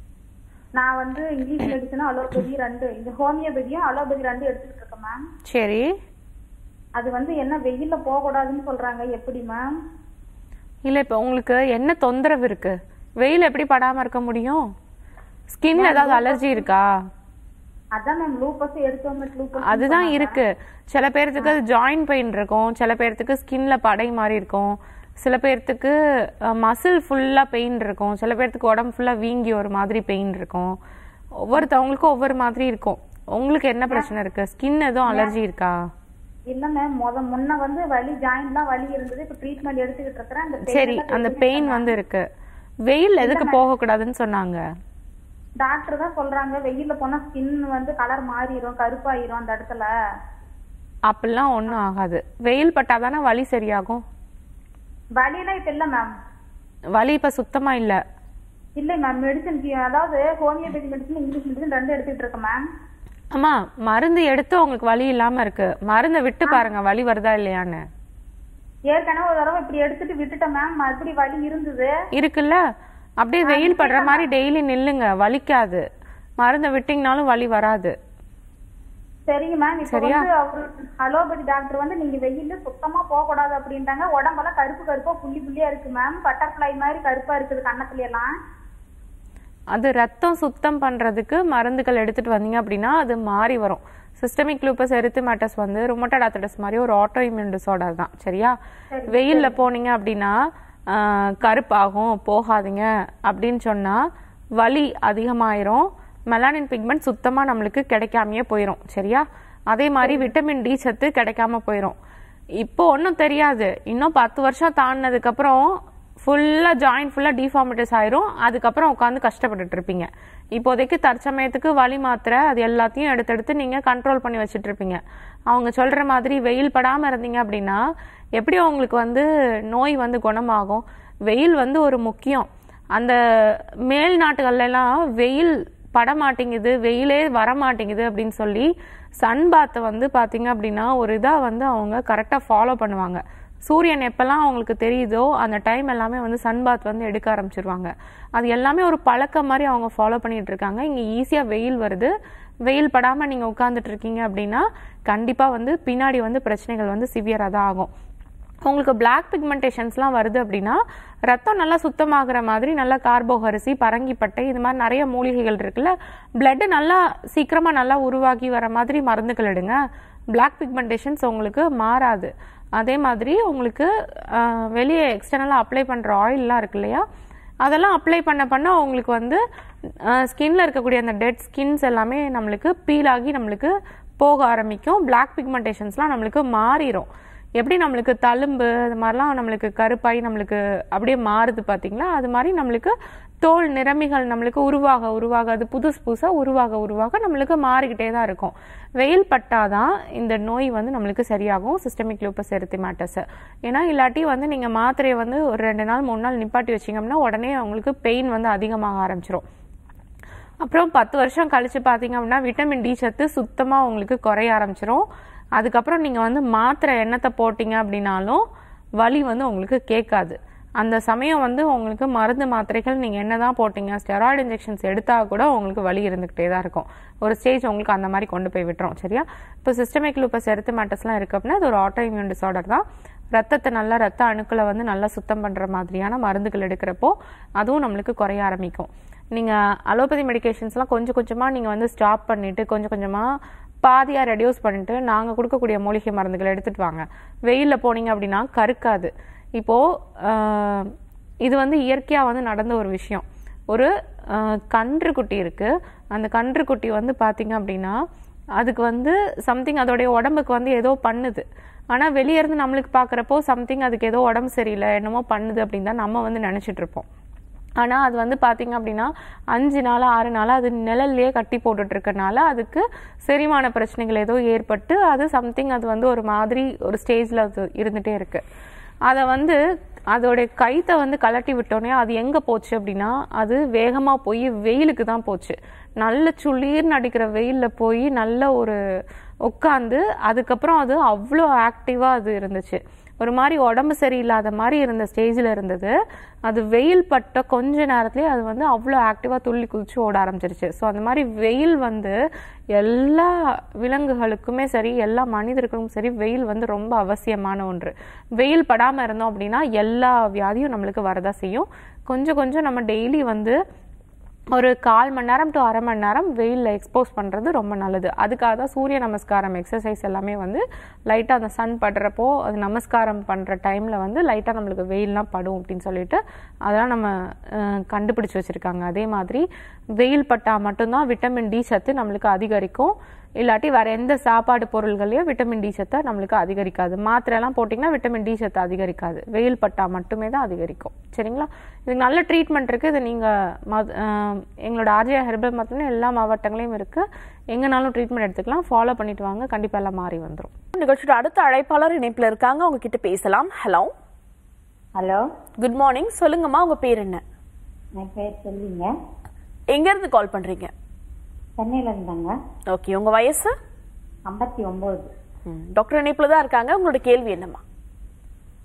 [SPEAKER 4] நான் வந்து இங்கிலீஷ் மெடிசனும் அலோபதி ரெண்டு இந்த ஹோமியோபதியும் அலோபதி ரெண்டு எடுத்துட்டு இருக்கேன் மேம்
[SPEAKER 2] சரி
[SPEAKER 4] அது வந்து என்ன வெயில்ல போகக்கூடாதுன்னு சொல்றாங்க எப்படி மேம்
[SPEAKER 2] இல்ல இப்போ உங்களுக்கு என்ன தொந்தரவு இருக்கு வெயில் எப்படி படாம இருக்க முடியும் ஸ்கின் ஏதாவது அலர்ஜி இருக்கா
[SPEAKER 4] அதான் மேம் லூப்பஸ் எரித்தோமெட் லூப்பஸ்
[SPEAKER 2] அதுதான் இருக்கு சில பேர்த்துக்கு அது ஜாயிண்ட் பெயின் இருக்கும் சில பேர்த்துக்கு ஸ்கின்ல படை மாதிரி இருக்கும் சில பேர்த்துக்கு மசில் ஃபுல்லா பெயின் இருக்கும் சில பேர்த்துக்கு உடம்பு ஃபுல்லா வீங்கி ஒரு மாதிரி பெயின் இருக்கும் ஒவ்வொருத்தவங்களுக்கும் ஒவ்வொரு மாதிரி இருக்கும் உங்களுக்கு என்ன பிரச்சனை இருக்கு ஸ்கின் எதுவும் அலர்ஜி இருக்கா
[SPEAKER 4] இல்ல மேம் முத முன்ன வந்து வலி ஜாயின்ட்லாம் வலி இருந்தது இப்ப ட்ரீட்மெண்ட் எடுத்துக்கிட்டு இருக்கிறேன் அந்த pain
[SPEAKER 2] சரி
[SPEAKER 4] எல்லாம்
[SPEAKER 2] அந்த
[SPEAKER 4] தெரியுது.
[SPEAKER 2] பெயின் வந்து இருக்கு வெயில் எதுக்கு போக கூடாதுன்னு சொன்னாங்க
[SPEAKER 4] டாக்டர் தான் சொல்றாங்க வெயில்ல போனா ஸ்கின் வந்து கலர் மாறிடும் கருப்பாயிரும் அந்த இடத்துல
[SPEAKER 2] அப்படிலாம் ஒன்றும் ஆகாது வெயில் பட்டாதானே வலி சரியாகும்
[SPEAKER 4] வலியெல்லாம் இப்ப இல்ல மேம்
[SPEAKER 2] வலி இப்ப சுத்தமா இல்ல
[SPEAKER 4] இல்ல மேம் மெடிசன் அதாவது ஹோமியோபதி மெடிசன் இங்கிலீஷ் மெடிசன் ரெண்டு எடுத்துக்கிட்டு இருக்கேன் மேம்
[SPEAKER 2] அம்மா மருந்து எடுத்து உங்களுக்கு வலி இல்லாம இருக்கு மருந்தை விட்டு பாருங்க வலி வருதா இல்லையான்னு
[SPEAKER 4] ஏற்கனவே ஒரு தடவை இப்படி எடுத்துட்டு விட்டுட்டேன் மேம் மறுபடியும் வலி இருந்தது
[SPEAKER 2] இருக்குல்ல அப்படியே வெயில் படுற மாதிரி டெய்லி நில்லுங்க வலிக்காது மருந்தை விட்டீங்கனாலும் வலி வராது
[SPEAKER 4] சரிங்க மேம் இப்ப
[SPEAKER 2] சரியா?
[SPEAKER 4] வந்து அவரு அலோபதி டாக்டர் வந்து நீங்க வெயில்ல சுத்தமா போக கூடாது அப்படின்ட்டாங்க உடம்பெல்லாம் கருப்பு கருப்பா புள்ளி புள்ளியா இருக்கு மேம் பட்டர்ஃபிளை மாதிரி கருப்பா இருக்குது கண்ணத்துல எல்லாம்
[SPEAKER 2] அது ரத்தம் சுத்தம் பண்றதுக்கு மருந்துகள் எடுத்துட்டு வந்தீங்க அப்படின்னா அது மாறி வரும் சிஸ்டமிக் லூப்பஸ் எரித்தமேட்டஸ் வந்து ருமட்டட் ஆத்தடஸ் மாதிரி ஒரு ஆட்டோ இம்யூன் டிசார்டர் தான் சரியா வெயில்ல போனீங்க அப்படின்னா ஆஹ், கருப்பாகும் போகாதீங்க அப்படின்னு சொன்னா வலி அதிகமாயிரும் மெலானின் பிக்மெண்ட் சுத்தமா நம்மளுக்கு கிடைக்காமயே போயிடும் சரியா அதே மாதிரி விட்டமின் டி சத்து கிடைக்காம போயிடும் இப்போ ஒன்றும் தெரியாது இன்னும் பத்து வருஷம் தாண்டினதுக்கு அப்புறம் ஃபுல்லாக ஜாயிண்ட் ஃபுல்லாக டிஃபார்மிட்டிஸ் ஆயிரும் அதுக்கப்புறம் உட்காந்து கஷ்டப்பட்டுட்டு இருப்பீங்க இப்போதைக்கு தற்சமயத்துக்கு வலி மாத்திரை அது எல்லாத்தையும் எடுத்து எடுத்து நீங்கள் கண்ட்ரோல் பண்ணி வச்சுட்டு இருப்பீங்க அவங்க சொல்கிற மாதிரி வெயில் படாமல் இருந்தீங்க அப்படின்னா எப்படி உங்களுக்கு வந்து நோய் வந்து குணமாகும் வெயில் வந்து ஒரு முக்கியம் அந்த மேல் நாட்டுகள்ல எல்லாம் வெயில் பட மாட்டேங்குது வெயிலே வர மாட்டேங்குது அப்படின்னு சொல்லி சன் பாத்தை வந்து பாத்தீங்க அப்படின்னா ஒரு இதா வந்து அவங்க கரெக்டா ஃபாலோ பண்ணுவாங்க சூரியன் எப்பெல்லாம் அவங்களுக்கு தெரியுதோ அந்த டைம் எல்லாமே வந்து சன் பாத் வந்து எடுக்க ஆரம்பிச்சிருவாங்க அது எல்லாமே ஒரு பழக்கம் மாதிரி அவங்க ஃபாலோ பண்ணிட்டு இருக்காங்க இங்க ஈஸியா வெயில் வருது வெயில் படாம நீங்க உட்கார்ந்துட்டு இருக்கீங்க அப்படின்னா கண்டிப்பா வந்து பின்னாடி வந்து பிரச்சனைகள் வந்து சிவியரா தான் ஆகும் உங்களுக்கு பிளாக் பிக்மெண்டேஷன்ஸ்லாம் வருது அப்படின்னா ரத்தம் நல்லா சுத்தமாகிற மாதிரி நல்லா கார்போகரிசி பரங்கிப்பட்டை இது மாதிரி நிறைய மூலிகைகள் இருக்குல்ல பிளட் நல்லா சீக்கிரமா நல்லா உருவாகி வர மாதிரி மருந்துகள் எடுங்க பிளாக் பிக்மெண்டேஷன்ஸ் உங்களுக்கு மாறாது அதே மாதிரி உங்களுக்கு ஆஹ், வெளியே எக்ஸ்டர்னலாக அப்ளை பண்ணுற ஆயில்லாம் இருக்கு இல்லையா அதெல்லாம் அப்ளை பண்ண பண்ண உங்களுக்கு வந்து ஸ்கின்ல இருக்கக்கூடிய அந்த டெட் ஸ்கின்ஸ் எல்லாமே நம்மளுக்கு பீல் ஆகி நம்மளுக்கு போக ஆரம்பிக்கும் பிளாக் பிக்மெண்டேஷன்ஸ்லாம் நம்மளுக்கு மாறிடும் எப்படி நம்மளுக்கு தழும்பு அது மாதிரிலாம் நம்மளுக்கு கருப்பாய் நம்மளுக்கு அப்படியே மாறுது பார்த்தீங்களா அது மாதிரி நம்மளுக்கு தோல் நிறமிகள் நம்மளுக்கு உருவாக உருவாக அது புதுசு புதுசாக உருவாக உருவாக நம்மளுக்கு மாறிக்கிட்டே தான் இருக்கும் வெயில் பட்டாதான் இந்த நோய் வந்து நம்மளுக்கு சரியாகும் சிஸ்டமிக் லூப்பஸ் எரித்திமேட்டஸ் ஏன்னா இல்லாட்டி வந்து நீங்கள் மாத்திரையை வந்து ஒரு ரெண்டு நாள் மூணு நாள் நிப்பாட்டி வச்சிங்கன்னா உடனே உங்களுக்கு பெயின் வந்து அதிகமாக ஆரம்பிச்சிரும் அப்புறம் பத்து வருஷம் கழிச்சு பார்த்தீங்க அப்படின்னா விட்டமின் டி சத்து சுத்தமாக உங்களுக்கு குறைய ஆரம்பிச்சிரும் அதுக்கப்புறம் நீங்கள் வந்து மாத்திரை எண்ணத்தை போட்டீங்க அப்படின்னாலும் வலி வந்து உங்களுக்கு கேட்காது அந்த சமயம் வந்து உங்களுக்கு மருந்து மாத்திரைகள் நீங்கள் என்னதான் போட்டீங்க ஸ்டெராய்டு இன்ஜெக்ஷன்ஸ் எடுத்தால் கூட உங்களுக்கு வலி இருந்துக்கிட்டே தான் இருக்கும் ஒரு ஸ்டேஜ் உங்களுக்கு அந்த மாதிரி கொண்டு போய் விட்டுரும் சரியா இப்போ சிஸ்டமிக் லூப்பஸ் எரித்தமேட்டஸ்லாம் இருக்கு அப்படின்னா அது ஒரு ஆட்டோ இம்யூன் டிசார்டர் தான் ரத்தத்தை நல்லா ரத்த அணுக்களை வந்து நல்லா சுத்தம் பண்ணுற மாதிரியான மருந்துகள் எடுக்கிறப்போ அதுவும் நம்மளுக்கு குறைய ஆரம்பிக்கும் நீங்கள் அலோபதி மெடிகேஷன்ஸ்லாம் கொஞ்சம் கொஞ்சமாக நீங்கள் வந்து ஸ்டாப் பண்ணிவிட்டு கொஞ்சம் கொஞ்சமாக பாதியாக ரெடியூஸ் பண்ணிட்டு நாங்கள் கொடுக்கக்கூடிய மூலிகை மருந்துகளை எடுத்துட்டு வாங்க வெயிலில் போனீங்க அப்படின்னா கருக்காது இப்போது இது வந்து இயற்கையாக வந்து நடந்த ஒரு விஷயம் ஒரு ஆஹ், கன்றுக்குட்டி இருக்குது அந்த கன்றுக்குட்டி வந்து பார்த்தீங்க அப்படின்னா அதுக்கு வந்து சம்திங் அதோடைய உடம்புக்கு வந்து ஏதோ பண்ணுது ஆனால் வெளியே இருந்து நம்மளுக்கு பார்க்குறப்போ சம்திங் அதுக்கு ஏதோ உடம்பு சரியில்லை என்னமோ பண்ணுது அப்படின்னு தான் நம்ம வந்து நினச்சிட்டு இருப்போம் ஆனால் அது வந்து பார்த்தீங்க அப்படின்னா அஞ்சு நாள் ஆறு நாள் அது நிழல்லையே கட்டி போட்டுட்டு இருக்கனால அதுக்கு செரிமான பிரச்சனைகள் ஏதோ ஏற்பட்டு அது சம்திங் அது வந்து ஒரு மாதிரி ஒரு ஸ்டேஜில் அது இருந்துகிட்டே இருக்கு அதை வந்து அதோடைய கைத்தை வந்து கலட்டி விட்டோன்னே அது எங்கே போச்சு அப்படின்னா அது வேகமாக போய் வெயிலுக்கு தான் போச்சு நல்ல சுளீர்னு அடிக்கிற வெயிலில் போய் நல்ல ஒரு உட்காந்து அதுக்கப்புறம் அது அவ்வளோ ஆக்டிவாக அது இருந்துச்சு ஒரு மாதிரி உடம்பு சரியில்லாத மாதிரி இருந்த ஸ்டேஜில் இருந்தது அது வெயில் பட்ட கொஞ்ச நேரத்துலேயே அது வந்து அவ்வளோ ஆக்டிவாக துள்ளி குதிச்சு ஓட ஆரம்பிச்சிருச்சு ஸோ அந்த மாதிரி வெயில் வந்து எல்லா விலங்குகளுக்குமே சரி எல்லா மனிதர்களுக்கும் சரி வெயில் வந்து ரொம்ப அவசியமான ஒன்று வெயில் படாமல் இருந்தோம் அப்படின்னா எல்லா வியாதியும் நம்மளுக்கு வரதா செய்யும் கொஞ்சம் கொஞ்சம் நம்ம டெய்லி வந்து ஒரு கால் மணி நேரம் டு அரை மணி நேரம் வெயிலில் எக்ஸ்போஸ் பண்ணுறது ரொம்ப நல்லது அதுக்காக தான் சூரிய நமஸ்காரம் எக்ஸசைஸ் எல்லாமே வந்து லைட்டாக அந்த சன் படுறப்போ அது நமஸ்காரம் பண்ணுற டைமில் வந்து லைட்டாக நம்மளுக்கு வெயில்லாம் படும் அப்படின்னு சொல்லிட்டு அதெல்லாம் நம்ம அஹ், கண்டுபிடிச்சு வச்சுருக்காங்க அதே மாதிரி வெயில் பட்டால் மட்டும்தான் விட்டமின் டி சத்து நம்மளுக்கு அதிகரிக்கும் இல்லாட்டி வேற எந்த சாப்பாடு பொருள்களையும் விட்டமின் டி சத்தை நம்மளுக்கு அதிகரிக்காது மாத்திரை எல்லாம் போட்டிங்கன்னா விட்டமின் டி சத்து அதிகரிக்காது வெயில் பட்டா மட்டுமே தான் அதிகரிக்கும் சரிங்களா இதுக்கு நல்ல ட்ரீட்மெண்ட் இருக்கு இது நீங்க மது- ஆஹ் எங்களோட ஆர்ஜியா ஹெர்பல் மருத்துவம் எல்லா மாவட்டங்களையும் இருக்கு எங்கனாலும் ட்ரீட்மெண்ட் எடுத்துக்கலாம் ஃபாலோ பண்ணிட்டு வாங்க கண்டிப்பா எல்லாம் மாறி வந்துரும்
[SPEAKER 1] நிகழ்ச்சியோட அடுத்த அழைப்பாளர் இணைப்புல இருக்காங்க அவங்க கிட்ட பேசலாம் ஹலோ
[SPEAKER 5] ஹலோ
[SPEAKER 1] குட் மார்னிங் சொல்லுங்கம்மா உங்க பேர் என்ன
[SPEAKER 5] என் பேர் செல்விங்க
[SPEAKER 1] எங்க இருந்து கால் பண்றீங்க
[SPEAKER 5] சென்னையில இருந்தாங்க
[SPEAKER 1] ஓகே உங்க வயசு
[SPEAKER 5] ஐம்பத்தி ஒன்பது
[SPEAKER 1] ம், டாக்டர் இணைப்புல தான் இருக்காங்க உங்களோட கேள்வி என்னம்மா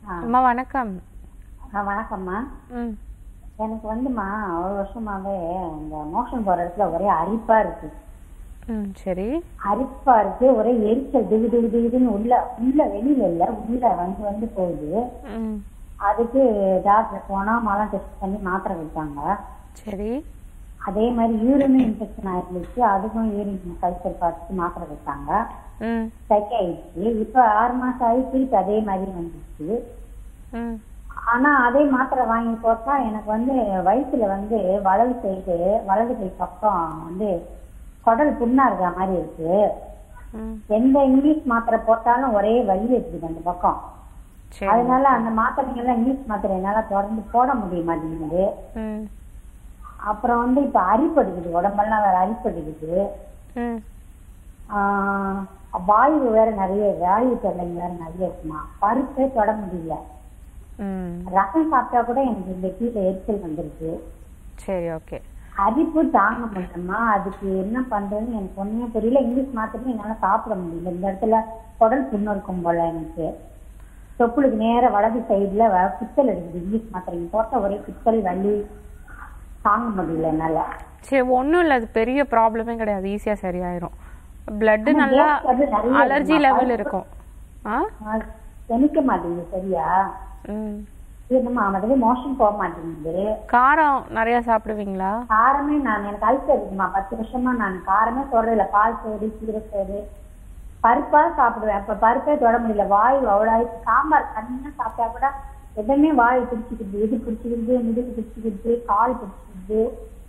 [SPEAKER 2] அம்மா வணக்கம்
[SPEAKER 5] ஆ வணக்கம்மா
[SPEAKER 2] ம்
[SPEAKER 5] எனக்கு வந்துமா ஒரு வருஷமாவே இந்த மோஷன் போற இடத்துல ஒரே அரிப்பா இருக்கு
[SPEAKER 2] ம் சரி
[SPEAKER 5] அரிப்பா இருக்கு ஒரே எரிச்சல் திகு திகு திகுன்னு உள்ள உள்ள வெளியில இல்ல உள்ள வந்து வந்து போகுது
[SPEAKER 2] ம்
[SPEAKER 5] அதுக்கு டாக்டர் போனா மலம் டெஸ்ட் பண்ணி மாத்திரை கொடுத்தாங்க
[SPEAKER 2] சரி
[SPEAKER 5] அதே மாதிரி யூரினும் இன்ஃபெக்ஷன் ஆயிருந்துச்சு அதுக்கும் யூரின் கல்ச்சர் பார்த்துட்டு மாத்திரை கொடுத்தாங்க
[SPEAKER 2] ம்
[SPEAKER 5] சரி ஆயிடுச்சு இப்ப ஆறு மாசம் ஆகி திருப்பி அதே மாதிரி வந்துச்சு
[SPEAKER 2] ம்
[SPEAKER 5] ஆனா அதே மாத்திரை வாங்கி போட்டா எனக்கு வந்து வயிற்றுல வந்து வலது சைடு வலது கை பக்கம் வந்து குடல் புண்ணா இருக்க மாதிரி இருக்கு
[SPEAKER 2] ம்
[SPEAKER 5] எந்த இங்கிலீஷ் மாத்திரை போட்டாலும் ஒரே வலி இருக்குது அந்த பக்கம்
[SPEAKER 2] சரி
[SPEAKER 5] அதனால அந்த மாத்திரைங்க எல்லாம் இங்கிலீஷ் மாத்திரை என்னால தொடர்ந்து போட முடிய மாட்டேங்குது
[SPEAKER 2] ம்
[SPEAKER 5] அப்புறம் வந்து இப்ப அரிப்படுக்குது உடம்பெல்லாம் வேற அரிப்படுக்குது
[SPEAKER 2] ம்
[SPEAKER 5] ஆஹ் வாயு வேற நிறைய வாயு தொல்லைங்க வேற நிறைய இருக்குமா பருப்பே தொட முடியல
[SPEAKER 2] ம்
[SPEAKER 5] ரசம் சாப்பிட்டா கூட எனக்கு இந்த கீழே எரிச்சல் வந்துருக்கு
[SPEAKER 2] சரி ஓகே
[SPEAKER 5] அரிப்பு தாங்க முடியுமா அதுக்கு என்ன பண்றதுன்னு எனக்கு ஒண்ணுமே புரியல இங்கிலீஷ் மாத்திரம் என்னால சாப்பிட முடியல இந்த இடத்துல குடல் புண்ணு இருக்கும் போல எனக்கு தொப்புளுக்கு நேர வலது சைடுல பித்தல் இருக்குது இங்கிலீஷ் மாத்திரை போட்ட ஒரே பித்தல் வலி தாங்க முடியல என்னால
[SPEAKER 2] சரி ஒன்றும் இல்லை அது பெரிய ப்ராப்ளமே கிடையாது ஈஸியாக சரியாயிரும் பிளட்டு
[SPEAKER 5] ஆனா
[SPEAKER 2] நல்லா
[SPEAKER 5] gas வந்து நிறைய
[SPEAKER 2] அலர்ஜி
[SPEAKER 5] இருக்குமா?
[SPEAKER 2] லெவல் இருக்கும் ஆ
[SPEAKER 5] ஆஹ் செமிக்க மாட்டேங்குது சரியா
[SPEAKER 2] ம்
[SPEAKER 5] என்னமா அவனுக்கு மோஷன் போக மாட்டேங்குது
[SPEAKER 2] காரம் நிறைய சாப்பிடுவீங்களா
[SPEAKER 5] காரமே நான் எனக்கு அல்சர் இருக்குமா பத்து வருஷமா நான் காரமே சொல்றதில்ல பால் சோறு கீரை சோறு பருப்பா சாப்பிடுவேன் இப்ப பருப்பே தொட முடியல வாயு அவ்வளோ ஆயிடுச்சு சாம்பார் தனியா சாப்பிட்டா கூட எதுவுமே வாய் பிடிச்சிக்கிது இது பிடிச்சிக்கிது முதுகு பிடிச்சிக்கிது கால் பிடிச்சிக்கிது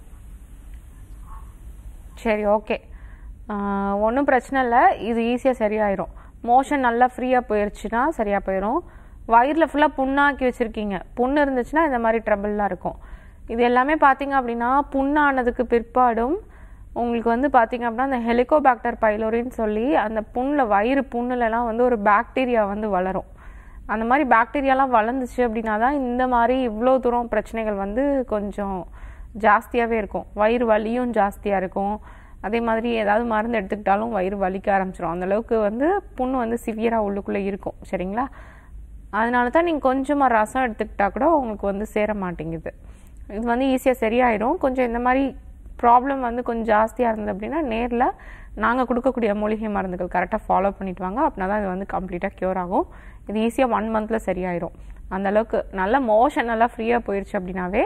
[SPEAKER 2] சரி ஓகே ஒன்றும் பிரச்சனை இல்லை இது ஈஸியாக சரியாயிரும் மோஷன் நல்லா ஃப்ரீயாக போயிடுச்சுன்னா சரியாக போயிடும் வயிறில் ஃபுல்லாக புண்ணாக்கி வச்சுருக்கீங்க புண்ணு இருந்துச்சுன்னா இந்த மாதிரி ட்ரபிள்லாம் இருக்கும் இது எல்லாமே பார்த்தீங்க அப்படின்னா புண்ணானதுக்கு பிற்பாடும் உங்களுக்கு வந்து பார்த்தீங்க அப்படின்னா அந்த ஹெலிகோபாக்டர் பைலோரின்னு சொல்லி அந்த புண்ணில் வயிறு புண்ணுலலாம் வந்து ஒரு பாக்டீரியா வந்து வளரும் அந்த மாதிரி பாக்டீரியாலாம் வளர்ந்துச்சு அப்படின்னா தான் இந்த மாதிரி இவ்வளோ தூரம் பிரச்சனைகள் வந்து கொஞ்சம் ஜாஸ்தியாகவே இருக்கும் வயிறு வலியும் ஜாஸ்தியாக இருக்கும் அதே மாதிரி ஏதாவது மருந்து எடுத்துக்கிட்டாலும் வயிறு வலிக்க ஆரம்பிச்சிடும் அந்த அளவுக்கு வந்து புண்ணு வந்து சிவியராக உள்ளுக்குள்ளே இருக்கும் சரிங்களா அதனால தான் நீங்கள் கொஞ்சமாக ரசம் எடுத்துக்கிட்டா கூட உங்களுக்கு வந்து சேர மாட்டேங்குது இது வந்து ஈஸியாக சரியாயிடும் கொஞ்சம் இந்த மாதிரி ப்ராப்ளம் வந்து கொஞ்சம் ஜாஸ்தியாக இருந்தது அப்படின்னா நேரில் நாங்கள் கொடுக்கக்கூடிய மூலிகை மருந்துகள் கரெக்டாக ஃபாலோ பண்ணிட்டு வாங்க அப்படின்னா தான் இது வந்து கம்ப்ளீட்டாக க்யூர் ஆகும் இது ஈஸியாக ஒன் மந்தில் சரியாயிரும் அந்த அளவுக்கு நல்ல மோஷன் நல்லா ஃப்ரீயாக போயிடுச்சு அப்படின்னாவே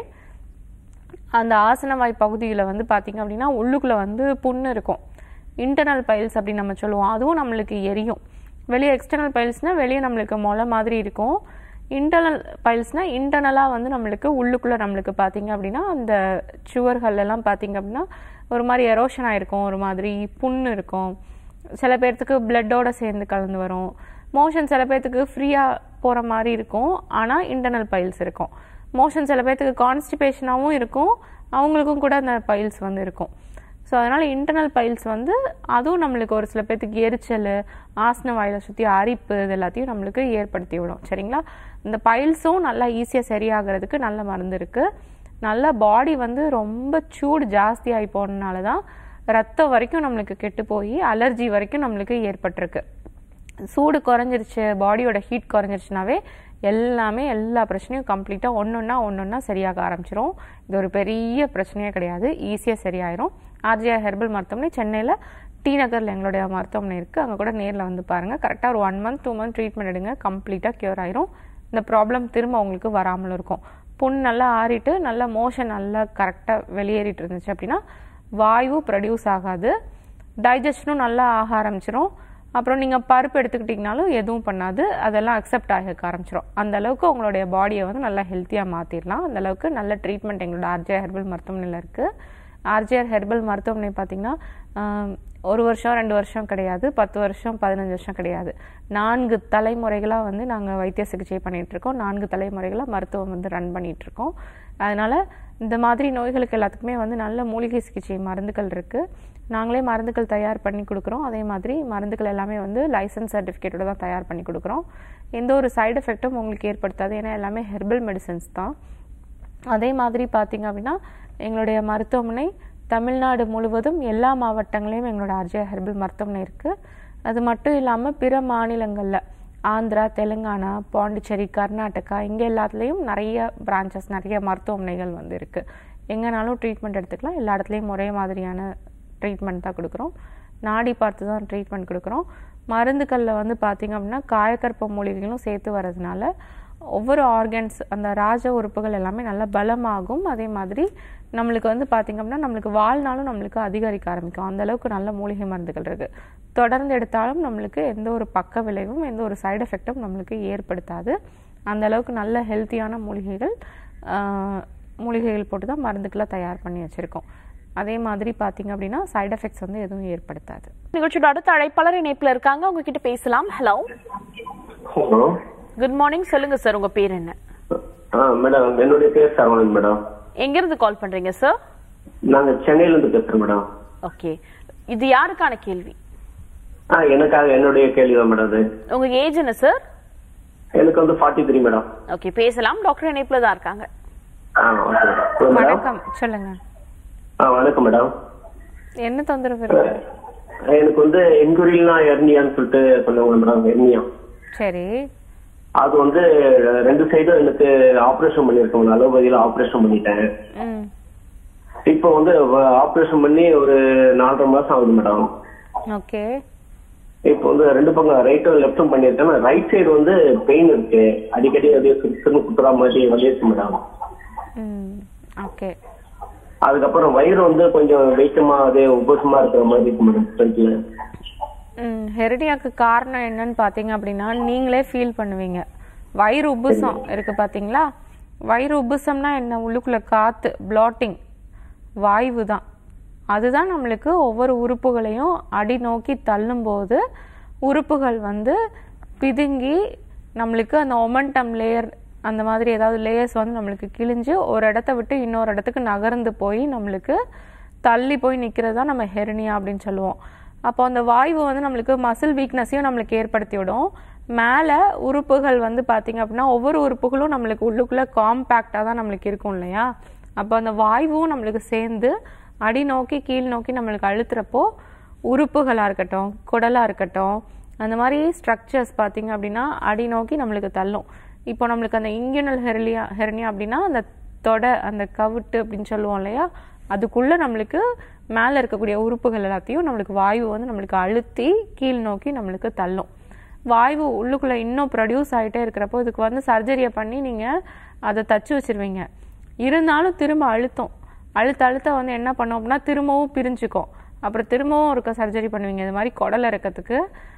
[SPEAKER 2] அந்த ஆசனவாய் பகுதியில் வந்து பார்த்தீங்க அப்படின்னா உள்ளுக்குள்ளே வந்து புண்ணு இருக்கும் இன்டர்னல் பைல்ஸ் அப்படின்னு நம்ம சொல்லுவோம் அதுவும் நம்மளுக்கு எரியும் வெளியே எக்ஸ்டர்னல் பைல்ஸ்னால் வெளியே நம்மளுக்கு முளை மாதிரி இருக்கும் இன்டர்னல் பைல்ஸ்னால் இன்டர்னலாக வந்து நம்மளுக்கு உள்ளுக்குள்ளே நம்மளுக்கு பார்த்தீங்க அப்படின்னா அந்த சுவர்கள் எல்லாம் பார்த்தீங்க அப்படின்னா ஒரு மாதிரி எரோஷன் ஆயிருக்கும் ஒரு மாதிரி புண்ணு இருக்கும் சில பேர்த்துக்கு பிளட்டோட சேர்ந்து கலந்து வரும் மோஷன் சில பேர்த்துக்கு ஃப்ரீயாக போகிற மாதிரி இருக்கும் ஆனால் இன்டர்னல் பைல்ஸ் இருக்கும் மோஷன் சில பேர்த்துக்கு கான்ஸ்டிபேஷனாகவும் இருக்கும் அவங்களுக்கும் கூட அந்த பைல்ஸ் வந்து இருக்கும் ஸோ அதனால் இன்டர்னல் பைல்ஸ் வந்து அதுவும் நம்மளுக்கு ஒரு சில பேர்த்துக்கு எரிச்சல் ஆசன வாயில சுற்றி அரிப்பு இது எல்லாத்தையும் நம்மளுக்கு ஏற்படுத்தி விடும் சரிங்களா இந்த பைல்ஸும் நல்லா ஈஸியாக சரியாகிறதுக்கு நல்ல மருந்து இருக்குது நல்ல பாடி வந்து ரொம்ப சூடு ஜாஸ்தி ஆகி போனதுனால தான் ரத்தம் வரைக்கும் நம்மளுக்கு கெட்டு போய் அலர்ஜி வரைக்கும் நம்மளுக்கு ஏற்பட்டிருக்கு சூடு குறைஞ்சிருச்சு பாடியோட ஹீட் குறைஞ்சிருச்சுனாவே எல்லாமே எல்லா பிரச்சனையும் கம்ப்ளீட்டாக ஒன்றொன்னா ஒன்றொன்னா சரியாக ஆரம்பிச்சிரும் இது ஒரு பெரிய பிரச்சனையே கிடையாது ஈஸியாக சரியாயிரும் ஆர்ஜிஆர் ஹெர்பல் மருத்துவமனை சென்னையில் டி நகரில் எங்களுடைய மருத்துவமனை இருக்குது அங்கே கூட நேரில் வந்து பாருங்கள் கரெக்டாக ஒரு one month two month treatment எடுங்க கம்ப்ளீட்டாக க்யூர் ஆயிரும் இந்த ப்ராப்ளம் திரும்ப உங்களுக்கு வராமல் இருக்கும் புண் நல்லா ஆறிட்டு நல்லா மோஷன் நல்லா கரெக்டாக வெளியேறிட்டு இருந்துச்சு அப்படின்னா வாயு ப்ரொடியூஸ் ஆகாது டைஜஷனும் நல்லா ஆக ஆரம்பிச்சிரும் அப்புறம் நீங்கள் பருப்பு எடுத்துக்கிட்டிங்கனாலும் எதுவும் பண்ணாது அதெல்லாம் அக்செப்ட் ஆக ஆரம்பிச்சிரும் அந்த அளவுக்கு உங்களுடைய பாடியை வந்து நல்லா ஹெல்த்தியாக மாற்றிடலாம் அந்த அளவுக்கு நல்ல ட்ரீட்மெண்ட் எங்களோட ஆர்ஜிஆர் ஹெர்பல் மருத்துவமனையில் இருக்குது ஆர்ஜிஆர் ஹெர்பல் மருத்துவமனை பார்த்திங்கன்னா ஆம், ஒரு வருஷம் ரெண்டு வருஷம் கிடையாது பத்து வருஷம் பதினஞ்சு வருஷம் கிடையாது நான்கு தலைமுறைகளாக வந்து நாங்கள் வைத்திய சிகிச்சை பண்ணிட்டு இருக்கோம் நான்கு தலைமுறைகளாக மருத்துவம் வந்து ரன் பண்ணிட்டு இருக்கோம் அதனால இந்த மாதிரி நோய்களுக்கு எல்லாத்துக்குமே வந்து நல்ல மூலிகை சிகிச்சை மருந்துகள் இருக்குது நாங்களே மருந்துகள் தயார் பண்ணி கொடுக்குறோம் அதே மாதிரி மருந்துகள் எல்லாமே வந்து லைசன்ஸ் சர்டிஃபிகேட்டோட தான் தயார் பண்ணி கொடுக்குறோம் எந்த ஒரு சைடு எஃபெக்ட்டும் உங்களுக்கு ஏற்படுத்தாது ஏன்னா எல்லாமே ஹெர்பல் மெடிசன்ஸ் தான் அதே மாதிரி பார்த்தீங்க அப்படின்னா எங்களுடைய மருத்துவமனை தமிழ்நாடு முழுவதும் எல்லா மாவட்டங்களையும் எங்களோட ஆர்ஜே ஹெர்பல் மருத்துவமனை இருக்குது அது மட்டும் இல்லாமல் பிற மாநிலங்களில் ஆந்திரா தெலுங்கானா பாண்டிச்சேரி கர்நாடகா இங்கே எல்லாத்துலேயும் நிறைய பிரான்ச்சஸ் நிறைய மருத்துவமனைகள் வந்து இருக்குது எங்கேனாலும் ட்ரீட்மெண்ட் எடுத்துக்கலாம் எல்லா இடத்துலையும் ஒரே மாதிரியான ட்ரீட்மெண்ட் தான் கொடுக்குறோம் நாடி பார்த்து தான் ட்ரீட்மெண்ட் கொடுக்குறோம் மருந்துகளில் வந்து பார்த்திங்க அப்படின்னா காயக்கற்ப மூலிகைகளும் சேர்த்து வர்றதுனால ஒவ்வொரு ஆர்கன்ஸ் அந்த ராஜ உறுப்புகள் எல்லாமே நல்லா பலமாகும் அதே மாதிரி நம்மளுக்கு வந்து பார்த்திங்க அப்படின்னா நம்மளுக்கு வாழ்நாளும் நம்மளுக்கு அதிகரிக்க ஆரம்பிக்கும் அந்த அளவுக்கு நல்ல மூலிகை மருந்துகள் இருக்குது தொடர்ந்து எடுத்தாலும் நம்மளுக்கு எந்த ஒரு பக்க விளைவும் எந்த ஒரு சைடு எஃபெக்டும் நம்மளுக்கு ஏற்படுத்தாது அந்த அளவுக்கு நல்ல ஹெல்த்தியான மூலிகைகள் ஆஹ், மூலிகைகள் போட்டு தான் மருந்துக்களை தயார் பண்ணி வச்சுருக்கோம் அதே மாதிரி பார்த்திங்க அப்படின்னா சைடு எஃபெக்ட்ஸ் வந்து எதுவும் ஏற்படுத்தாது
[SPEAKER 1] நிகழ்ச்சியோட அடுத்த அழைப்பாளர் இணைப்புல இருக்காங்க அவங்க கிட்ட பேசலாம் ஹலோ
[SPEAKER 6] ஹலோ
[SPEAKER 1] குட் மார்னிங் சொல்லுங்க சார் உங்க பேர் என்ன
[SPEAKER 6] ஆ மேடம் என்னுடைய பேர் சரவணன் மேடம்
[SPEAKER 1] எங்க இருந்து கால் பண்றீங்க சார்
[SPEAKER 6] நாங்க சென்னையில இருந்து பேசுறோம் மேடம்
[SPEAKER 1] ஓகே இது யாருக்கான கேள்வி
[SPEAKER 6] ஆ எனக்காக என்னுடைய கேள்விதான் மேடம் அது
[SPEAKER 1] உங்க ஏஜ் என்ன சார்
[SPEAKER 6] எனக்கு வந்து ஃபார்ட்டி த்ரீ மேடம்
[SPEAKER 1] ஓகே பேசலாம் டாக்டர் இணைப்புல தான் இருக்காங்க
[SPEAKER 6] ஆ ஓகே மேடம் மேடம்
[SPEAKER 2] வணக்கம் சொல்லுங்க
[SPEAKER 6] ஆ வணக்கம் மேடம்
[SPEAKER 2] என்ன தொந்தரவு இருக்கு
[SPEAKER 6] எனக்கு வந்து என்குரில்னா எர்னியான்னு சொல்லிட்டு சொன்னாங்க மேடம் எர்னியா
[SPEAKER 2] சரி
[SPEAKER 6] அது வந்து ரெண்டு சைடும் எனக்கு ஆபரேஷன் பண்ணியிருக்கேன் மேடம் அலோபதியில ஆபரேஷன் பண்ணிட்டேன்
[SPEAKER 2] ம்
[SPEAKER 6] இப்போ வந்து ஆபரேஷன் பண்ணி ஒரு நாலரை மாசம் ஆகுது மேடம்
[SPEAKER 2] ஓகே
[SPEAKER 6] இப்போ வந்து ரெண்டு பக்கம் ரைட்டும் லெஃப்டும் பண்ணியிருக்கேன் ரைட் சைடு வந்து பெயின் இருக்கு அடிக்கடி அப்படியே சுற்றுன்னு குத்துறா மாதிரி வலி இருக்கு மேடம்
[SPEAKER 2] ம் ஓகே
[SPEAKER 6] அதுக்கப்புறம் வயிறு வந்து கொஞ்சம் வெயிட்டமா அதே உபசமா இருக்கிற மாதிரி இருக்கு மேடம் ஃப்ரண்ட்ல
[SPEAKER 2] ம் ஹெரிடியாக்கு காரணம் என்னன்னு பார்த்தீங்க அப்படின்னா நீங்களே ஃபீல் பண்ணுவீங்க வயிறு உப்புசம் இருக்கு பார்த்தீங்களா வயிறு உப்புசம்னா என்ன உள்ளுக்குள்ள காற்று பிளாட்டிங் வாய்வு தான் அதுதான் நம்மளுக்கு ஒவ்வொரு உறுப்புகளையும் அடி நோக்கி தள்ளும்போது உறுப்புகள் வந்து பிதுங்கி நம்மளுக்கு அந்த ஒமன்டம் லேயர் அந்த மாதிரி ஏதாவது லேயர்ஸ் வந்து நம்மளுக்கு கிழிஞ்சு ஒரு இடத்த விட்டு இன்னொரு இடத்துக்கு நகர்ந்து போய் நம்மளுக்கு தள்ளி போய் நிற்கிறது தான் நம்ம ஹெர்னியா அப்படின்னு சொல்லுவோம் அப்போ அந்த வாய்வு வந்து நம்மளுக்கு மசில் வீக்னஸையும் நம்மளுக்கு ஏற்படுத்தி விடும் மேலே உறுப்புகள் வந்து பார்த்தீங்க அப்படின்னா ஒவ்வொரு உறுப்புகளும் நம்மளுக்கு உள்ளுக்குள்ளே காம்பேக்டாக தான் நம்மளுக்கு இருக்கும் இல்லையா அப்போ அந்த வாய்வும் நம்மளுக்கு சேர்ந்து அடி நோக்கி கீழ் நோக்கி நம்மளுக்கு அழுத்துறப்போ உறுப்புகளாக இருக்கட்டும் குடலாக இருக்கட்டும் அந்த மாதிரி ஸ்ட்ரக்சர்ஸ் பார்த்தீங்க அப்படின்னா அடி நோக்கி நம்மளுக்கு தள்ளும் இப்போ நம்மளுக்கு அந்த இங்கியூனல் ஹெர்லியா ஹெர்னியா அப்படின்னா அந்த தொடை அந்த கவுட்டு அப்படின்னு சொல்லுவோம் இல்லையா அதுக்குள்ளே நம்மளுக்கு மேலே இருக்கக்கூடிய உறுப்புகள் எல்லாத்தையும் நம்மளுக்கு வாயு வந்து நம்மளுக்கு அழுத்தி கீழ் நோக்கி நம்மளுக்கு தள்ளும் வாயு உள்ளுக்குள்ளே இன்னும் ப்ரொடியூஸ் ஆகிட்டே இருக்கிறப்போ இதுக்கு வந்து சர்ஜரியை பண்ணி நீங்கள் அதை தச்சு வச்சிருவீங்க இருந்தாலும் திரும்ப அழுத்தம் அழுத்த அழுத்த வந்து என்ன பண்ணோம் அப்படின்னா திரும்பவும் பிரிஞ்சுக்கும் அப்புறம் திரும்பவும் இருக்க சர்ஜரி பண்ணுவீங்க இது மாதிரி குடல் இறக்கத்துக்கு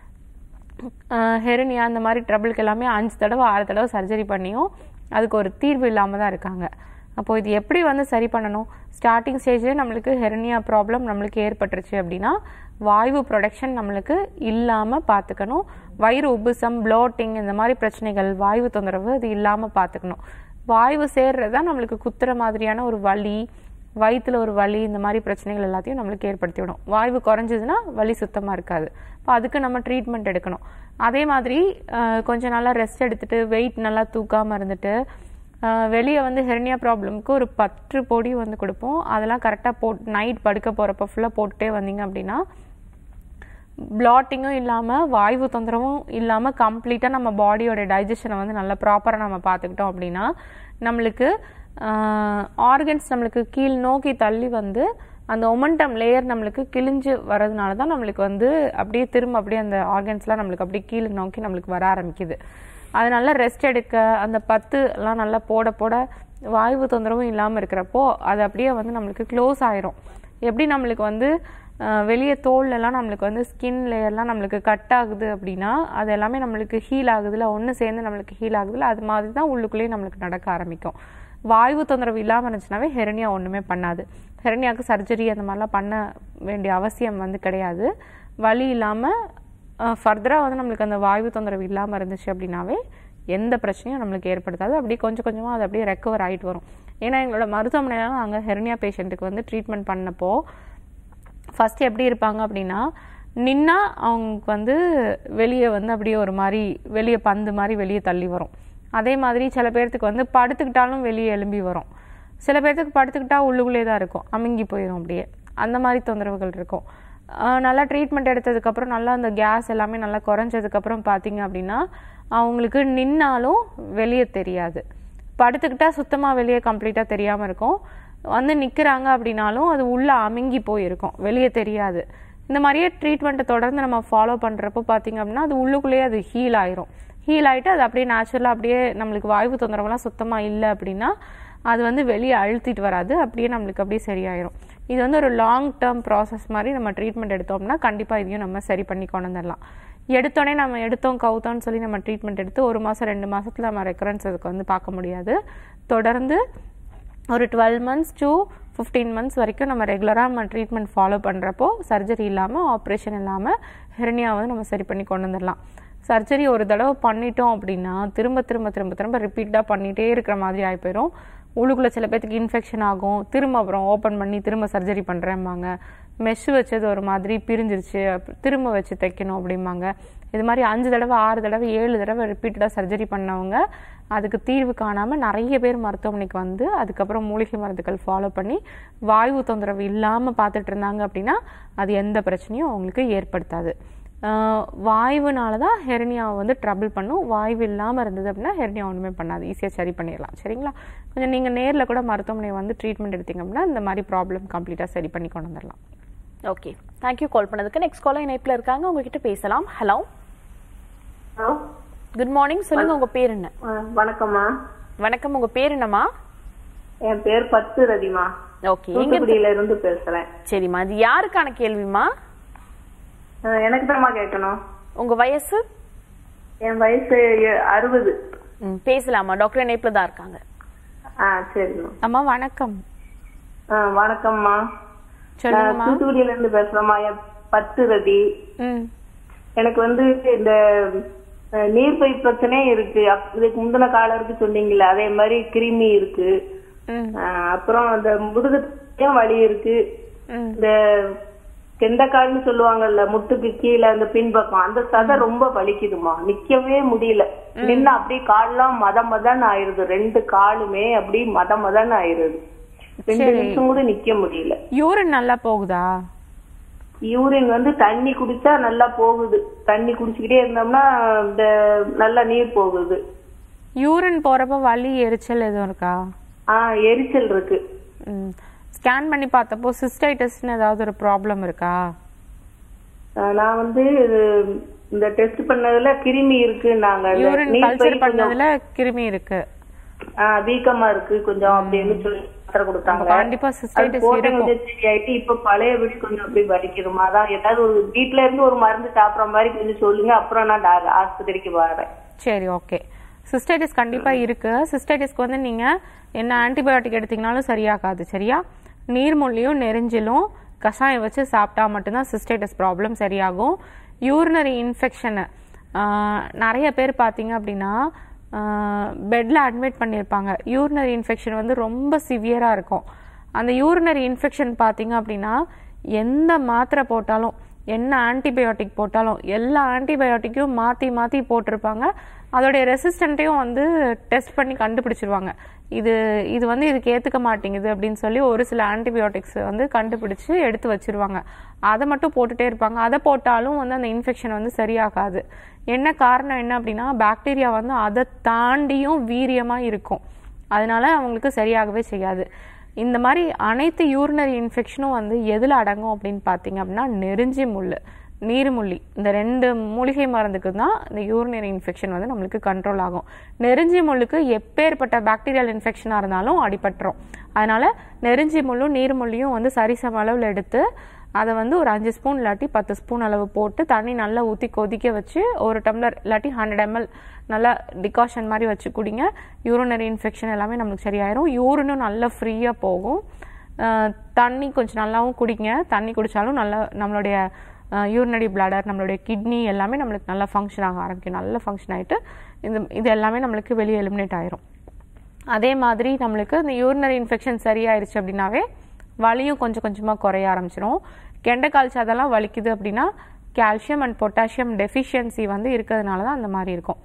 [SPEAKER 2] ஹெரனியா அந்த மாதிரி ட்ரபிளுக்கு எல்லாமே அஞ்சு தடவை ஆறு தடவை சர்ஜரி பண்ணியும் அதுக்கு ஒரு தீர்வு இல்லாமல் தான் இருக்காங்க அப்போ இது எப்படி வந்து சரி பண்ணணும் ஸ்டார்டிங் ஸ்டேஜ்லேயே நம்மளுக்கு ஹெரனியா ப்ராப்ளம் நம்மளுக்கு ஏற்பட்டுருச்சு அப்படின்னா வாயு ப்ரொடக்ஷன் நம்மளுக்கு இல்லாமல் பார்த்துக்கணும் வயிறு உப்புசம் ப்ளோட்டிங் இந்த மாதிரி பிரச்சனைகள் வாயு தொந்தரவு இது இல்லாமல் பார்த்துக்கணும் வாயு சேர்றது தான் நம்மளுக்கு குத்துற மாதிரியான ஒரு வலி வயிற்றுல ஒரு வலி இந்த மாதிரி பிரச்சனைகள் எல்லாத்தையும் நம்மளுக்கு ஏற்படுத்தி விடும் வாய்வு குறைஞ்சதுன்னா வலி சுத்தமாக இருக்காது இப்போ அதுக்கு நம்ம ட்ரீட்மெண்ட் எடுக்கணும் அதே மாதிரி அஹ், கொஞ்ச நாளாக ரெஸ்ட் எடுத்துட்டு வெயிட் நல்லா தூக்காமல் இருந்துட்டு வெளியே வந்து ஹெர்னியா ப்ராப்ளம்க்கு ஒரு பற்று பொடி வந்து கொடுப்போம் அதெல்லாம் கரெக்டாக போட் நைட் படுக்க போகிறப்ப ஃபுல்லாக போட்டுட்டே வந்தீங்க அப்படின்னா பிளாட்டிங்கும் இல்லாமல் வாய்வு தொந்தரவும் இல்லாமல் கம்ப்ளீட்டாக நம்ம பாடியோட டைஜஷனை வந்து நல்லா ப்ராப்பராக நம்ம பார்த்துக்கிட்டோம் அப்படின்னா நம்மளுக்கு ஆர்கன்ஸ் நம்மளுக்கு கீழ் நோக்கி தள்ளி வந்து அந்த ஒமண்டம் லேயர் நம்மளுக்கு கிழிஞ்சு வர்றதுனால தான் நம்மளுக்கு வந்து அப்படியே திரும்ப அப்படியே அந்த ஆர்கன்ஸ்லாம் நம்மளுக்கு அப்படியே கீழ் நோக்கி நம்மளுக்கு வர ஆரம்பிக்குது அதனால ரெஸ்ட் எடுக்க அந்த பத்து எல்லாம் நல்லா போட போட வாய்வு தொந்தரவும் இல்லாமல் இருக்கிறப்போ அது அப்படியே வந்து நம்மளுக்கு க்ளோஸ் ஆயிரும் எப்படி நம்மளுக்கு வந்து அஹ், வெளியே தோல்ல எல்லாம் நம்மளுக்கு வந்து ஸ்கின் லேயர்லாம் நம்மளுக்கு கட் ஆகுது அப்படின்னா அது எல்லாமே நம்மளுக்கு ஹீல் ஆகுதுல ஒன்று சேர்ந்து நம்மளுக்கு ஹீல் ஆகுதுல அது மாதிரி தான் உள்ளுக்குள்ளேயே நம்மளுக்கு நடக்க ஆரம்பிக்கும் வாய்வு தொந்தரவு இல்லாமல் இருந்துச்சுனாவே ஹெரனியா ஒன்றுமே பண்ணாது ஹெரனியாவுக்கு சர்ஜரி அந்த மாதிரிலாம் பண்ண வேண்டிய அவசியம் வந்து கிடையாது வலி இல்லாமல் ஃபர்தராக வந்து நம்மளுக்கு அந்த வாய்வு தொந்தரவு இல்லாமல் இருந்துச்சு அப்படின்னாவே எந்த பிரச்சனையும் நம்மளுக்கு ஏற்படுத்தாது அப்படியே கொஞ்சம் கொஞ்சமாக அது அப்படியே ரெக்கவர் ஆகிட்டு வரும் ஏன்னா எங்களோட மருத்துவமனையில் நாங்கள் ஹெர்னியா பேஷண்ட்டுக்கு வந்து ட்ரீட்மெண்ட் பண்ணப்போ ஃபர்ஸ்ட் எப்படி இருப்பாங்க அப்படின்னா நின்னா அவங்களுக்கு வந்து வெளியே வந்து அப்படியே ஒரு மாதிரி வெளியே பந்து மாதிரி வெளியே தள்ளி வரும் அதே மாதிரி சில பேர்த்துக்கு வந்து படுத்துக்கிட்டாலும் வெளியே எலும்பி வரும் சில பேர்த்துக்கு படுத்துக்கிட்டா உள்ளுக்குள்ளே தான் இருக்கும் அமுங்கி போயிடும் அப்படியே அந்த மாதிரி தொந்தரவுகள் இருக்கும் ஆஹ் நல்லா ட்ரீட்மெண்ட் எடுத்ததுக்கப்புறம் நல்லா அந்த கேஸ் எல்லாமே நல்லா குறைஞ்சதுக்கப்புறம் பார்த்தீங்க அப்படின்னா அவங்களுக்கு நின்னாலும் வெளியே தெரியாது படுத்துக்கிட்டா சுத்தமாக வெளியே கம்ப்ளீட்டாக தெரியாமல் இருக்கும் வந்து நிற்கிறாங்க அப்படின்னாலும் அது உள்ளே அமுங்கி போயிருக்கும் வெளியே தெரியாது இந்த மாதிரியே ட்ரீட்மெண்ட்டை தொடர்ந்து நம்ம ஃபாலோ பண்ணுறப்போ பார்த்தீங்க அப்படின்னா அது உள்ளுக்குள்ளேயே அது ஹீல் ஆயிரும் ஹீல் ஆயிட்டு அது அப்படியே நேச்சுரலாக அப்படியே நம்மளுக்கு வாய்வு தொந்தரவுலாம் சுத்தமாக இல்லை அப்படின்னா அது வந்து வெளியே அழுத்திட்டு வராது அப்படியே நம்மளுக்கு அப்படியே சரியாயிரும் இது வந்து ஒரு லாங் டேர்ம் ப்ராசஸ் மாதிரி நம்ம ட்ரீட்மெண்ட் எடுத்தோம்னா கண்டிப்பாக இதையும் நம்ம சரி பண்ணி கொண்டு வந்துடலாம் எடுத்தோடனே நம்ம எடுத்தோம் கவுத்தோம்னு சொல்லி நம்ம ட்ரீட்மெண்ட் எடுத்து ஒரு மாதம் ரெண்டு மாசத்துல நம்ம ரெக்கரன்ஸ் அதுக்கு வந்து பார்க்க முடியாது தொடர்ந்து ஒரு twelve months to fifteen months வரைக்கும் நம்ம ரெகுலராக நம்ம ட்ரீட்மெண்ட் ஃபாலோ பண்ணுறப்போ சர்ஜரி இல்லாமல் ஆப்ரேஷன் இல்லாமல் ஹெர்னியா வந்து நம்ம சரி பண்ணி கொண்டு வந்துடலாம் சர்ஜரி ஒரு தடவை பண்ணிட்டோம் அப்படின்னா திரும்ப திரும்ப திரும்ப திரும்ப ரிப்பீட்டாக பண்ணிகிட்டே இருக்கிற மாதிரி ஆகி போயிடும் உள்ளுக்குள்ளே சில பேர்த்துக்கு இன்ஃபெக்ஷன் ஆகும் திரும்ப அப்புறம் ஓப்பன் பண்ணி திரும்ப சர்ஜரி பண்ணுறேம்பாங்க மெஷ் வச்சது ஒரு மாதிரி பிரிஞ்சிருச்சு அப்~ திரும்ப வச்சு தைக்கணும் அப்படிம்பாங்க இது மாதிரி அஞ்சு தடவை ஆறு தடவை ஏழு தடவை ரிப்பீட்டடாக சர்ஜரி பண்ணவங்க அதுக்கு தீர்வு காணாமல் நிறைய பேர் மருத்துவமனைக்கு வந்து அதுக்கப்புறம் மூலிகை மருந்துகள் ஃபாலோ பண்ணி வாய்வு தொந்தரவு இல்லாமல் பார்த்துட்டு இருந்தாங்க அப்படின்னா அது எந்த பிரச்சனையும் அவங்களுக்கு ஏற்படுத்தாது ஆஹ் வாய்வுனால தான் ஹெர்னியாவை வந்து ட்ரபிள் பண்ணும் வாய்வு இல்லாமல் இருந்தது அப்படின்னா ஹெர்னியா ஒன்றுமே பண்ணாது ஈஸியாக சரி பண்ணிடலாம் சரிங்களா கொஞ்சம் நீங்கள் நேரில் கூட மருத்துவமனை வந்து ட்ரீட்மெண்ட் எடுத்தீங்க அப்படின்னா இந்த மாதிரி ப்ராப்ளம் கம்ப்ளீட்டாக சரி பண்ணி கொண்டு வந்துடலாம்
[SPEAKER 1] ஓகே தேங்க்யூ கால் பண்ணதுக்கு நெக்ஸ்ட் காலர் இணைப்பில் இருக்காங்க உங்ககிட்ட பேசலாம் ஹலோ
[SPEAKER 7] ஹலோ
[SPEAKER 1] குட் மார்னிங் சொல்லுங்க உங்க பேர் என்ன
[SPEAKER 7] வணக்கம்மா
[SPEAKER 1] வணக்கம் உங்க பேர் என்னம்மா
[SPEAKER 7] என் பேர் பத்து ரதிமா
[SPEAKER 1] ஓகே எங்க
[SPEAKER 7] தூத்துக்குடியில இருந்து பேசுறேன்
[SPEAKER 1] சரிம்மா இது யாருக்கான கேள்விமா
[SPEAKER 7] அஹ் எனக்கு தான்மா கேட்கணும்
[SPEAKER 1] உங்க வயசு
[SPEAKER 7] என் வயசு எ- அறுபது
[SPEAKER 1] ம், பேசலாமா டாக்டர் இணைப்பில் தான் இருக்காங்க
[SPEAKER 7] ஆ சரிம்மா
[SPEAKER 2] அம்மா வணக்கம்
[SPEAKER 7] ஆ வணக்கம்மா நான்
[SPEAKER 2] சொல்லுங்கம்மா
[SPEAKER 7] தூத்துக்குடியில இருந்து பேசுறேம்மா என் பத்து ரதி
[SPEAKER 2] ம்
[SPEAKER 7] எனக்கு வந்து இந்த அஹ், நீர்ப்பை பிரச்சனையே இருக்கு அப்- இதுக்கு முந்தின காலருக்கு சொன்னீங்கல்ல அதே மாதிரி கிருமி இருக்கு
[SPEAKER 2] ம்
[SPEAKER 7] அஹ், அப்புறம் அந்த முதுகுத்தையும் வலி இருக்கு
[SPEAKER 2] ம்
[SPEAKER 7] இந்த கெண்டைக்கால்னு சொல்லுவாங்கல்ல முட்டுக்கு கீழே அந்த பின்பக்கம் அந்த சதை ரொம்ப வலிக்குதுமா நிக்கவே முடியல நின்னு அப்படியே கால்லாம் மத மதன்னு ஆயிருது ரெண்டு காலுமே அப்படி மத மதன்னு ஆயிருது ரெண்டு
[SPEAKER 2] சரி.
[SPEAKER 7] நிமிஷம் கூட நிக்க முடியல
[SPEAKER 2] யூரின் நல்லா போகுதா
[SPEAKER 7] யூரின் வந்து தண்ணி குடிச்சா நல்லா போகுது தண்ணி குடிச்சுக்கிட்டே இருந்தோம்னா இந்த நல்லா நீர் போகுது
[SPEAKER 2] யூரின் போறப்ப வலி எரிச்சல் எதுவும் இருக்கா
[SPEAKER 7] ஆஹ் எரிச்சல் இருக்கு
[SPEAKER 2] ம் ஸ்கேன் பண்ணி பார்த்தப்போ சிஸ்டைட்டிஸ்னு ஏதாவது ஒரு ப்ராப்ளம் இருக்கா
[SPEAKER 7] ஆஹ் நான் வந்து இது- இந்த டெஸ்ட் பண்ணதுல கிருமி இருக்குன்னாங்க இந்த
[SPEAKER 2] யூரின்
[SPEAKER 7] நீர் பை
[SPEAKER 2] கல்ச்சர்
[SPEAKER 7] கொஞ்சம்
[SPEAKER 2] பண்ணதுல கிருமி இருக்கு
[SPEAKER 7] ஆஹ் வீக்கமா இருக்கு கொஞ்சம் அப்படின்னு சொல்லி மாத்திரை கொடுத்தாங்க
[SPEAKER 2] அப்ப கண்டிப்பா
[SPEAKER 7] அது
[SPEAKER 2] சிஸ்டைட்டிஸ்
[SPEAKER 7] போட்ட
[SPEAKER 2] இருக்கும்
[SPEAKER 7] கொஞ்சம் சரியாயிட்டு இப்ப பழையபடி கொஞ்சம் அப்படி வலிக்குதுமா அதான் ஏதாவது ஒரு வீட்ல இருந்து ஒரு மருந்து சாப்பிடுற மாதிரி கொஞ்சம் சொல்லுங்க அப்புறம் நான் டா- ஆஸ்பத்திரிக்கு வரேன்
[SPEAKER 2] சரி ஓகே சிஸ்டைட்டிஸ் கண்டிப்பா இருக்கு சிஸ்டைட்டிஸ்க்கு வந்து நீங்க என்ன ஆன்டிபயோட்டிக் எடுத்தீங்கனாலும் சரியாகாது சரியா நீர்மொழியும் நெரிஞ்சிலும் கஷாயம் வச்சு சாப்பிட்டா மட்டும்தான் சிஸ்டைட்டிஸ் ப்ராப்ளம் சரியாகும் யூரினரி இன்ஃபெக்ஷனு நிறைய பேர் பார்த்தீங்க அப்படின்னா பெட்டில் அட்மிட் பண்ணியிருப்பாங்க யூரினரி இன்ஃபெக்ஷன் வந்து ரொம்ப சிவியராக இருக்கும் அந்த யூரினரி இன்ஃபெக்ஷன் பார்த்தீங்க அப்படின்னா எந்த மாத்திரை போட்டாலும் என்ன ஆன்டிபயோட்டிக் போட்டாலும் எல்லா ஆன்டிபயோட்டிக்கும் மாற்றி மாற்றி போட்டிருப்பாங்க அதோடைய ரெசிஸ்டண்ட்டையும் வந்து டெஸ்ட் பண்ணி கண்டுபிடிச்சிருவாங்க இது இது வந்து இதுக்கு ஏற்றுக்க மாட்டேங்குது அப்படின்னு சொல்லி ஒரு சில ஆன்டிபயோட்டிக்ஸ் வந்து கண்டுபிடிச்சு எடுத்து வச்சிருவாங்க அதை மட்டும் போட்டுட்டே இருப்பாங்க அதை போட்டாலும் வந்து அந்த இன்ஃபெக்ஷன் வந்து சரியாகாது என்ன காரணம் என்ன அப்படின்னா பாக்டீரியா வந்து அதை தாண்டியும் வீரியமாக இருக்கும் அதனால அவங்களுக்கு சரியாகவே செய்யாது இந்த மாதிரி அனைத்து யூரினரி இன்ஃபெக்ஷனும் வந்து எதில் அடங்கும் அப்படின்னு பார்த்தீங்க அப்படின்னா நெருஞ்சி முள் நீர்முள்ளி இந்த ரெண்டு மூலிகை மருந்துக்கு தான் இந்த யூரினரி இன்ஃபெக்ஷன் வந்து நம்மளுக்கு கண்ட்ரோல் ஆகும் நெருஞ்சி முள்ளுக்கு எப்பேற்பட்ட பாக்டீரியல் இன்ஃபெக்ஷனாக இருந்தாலும் அடிபட்டுரும் அதனால நெருஞ்சி முள்ளும் நீர்முள்ளியும் வந்து சரிசம அளவில் எடுத்து அதை வந்து ஒரு அஞ்சு ஸ்பூன் இல்லாட்டி பத்து ஸ்பூன் அளவு போட்டு தண்ணி நல்லா ஊற்றி கொதிக்க வச்சு ஒரு டம்ளர் இல்லாட்டி ஹண்ட்ரட் எம்எல் நல்லா டிகாஷன் மாதிரி வச்சு குடிங்க யூரினரி இன்ஃபெக்ஷன் எல்லாமே நம்மளுக்கு சரியாயிரும் யூரினும் நல்லா ஃப்ரீயாக போகும் அஹ் தண்ணி கொஞ்சம் நல்லாவும் குடிங்க தண்ணி குடித்தாலும் நல்லா நம்மளுடைய யூரினரி பிளாடர் நம்மளுடைய கிட்னி எல்லாமே நம்மளுக்கு நல்லா ஃபங்க்ஷன் ஆக ஆரம்பிக்கும் நல்லா ஃபங்க்ஷன் ஆகிட்டு இந்த இது எல்லாமே நம்மளுக்கு வெளியே எலிமினேட் ஆயிரும் அதே மாதிரி நம்மளுக்கு இந்த யூரினரி இன்ஃபெக்ஷன் சரியாயிருச்சு அப்படின்னாவே வலியும் கொஞ்சம் கொஞ்சமாக குறைய ஆரம்பிச்சிடும் கெண்டைக்கால் சதெல்லாம் வலிக்குது அப்படின்னா கால்சியம் அண்ட் பொட்டாசியம் டெஃபிஷியன்சி வந்து இருக்கிறதுனால தான் அந்த மாதிரி இருக்கும்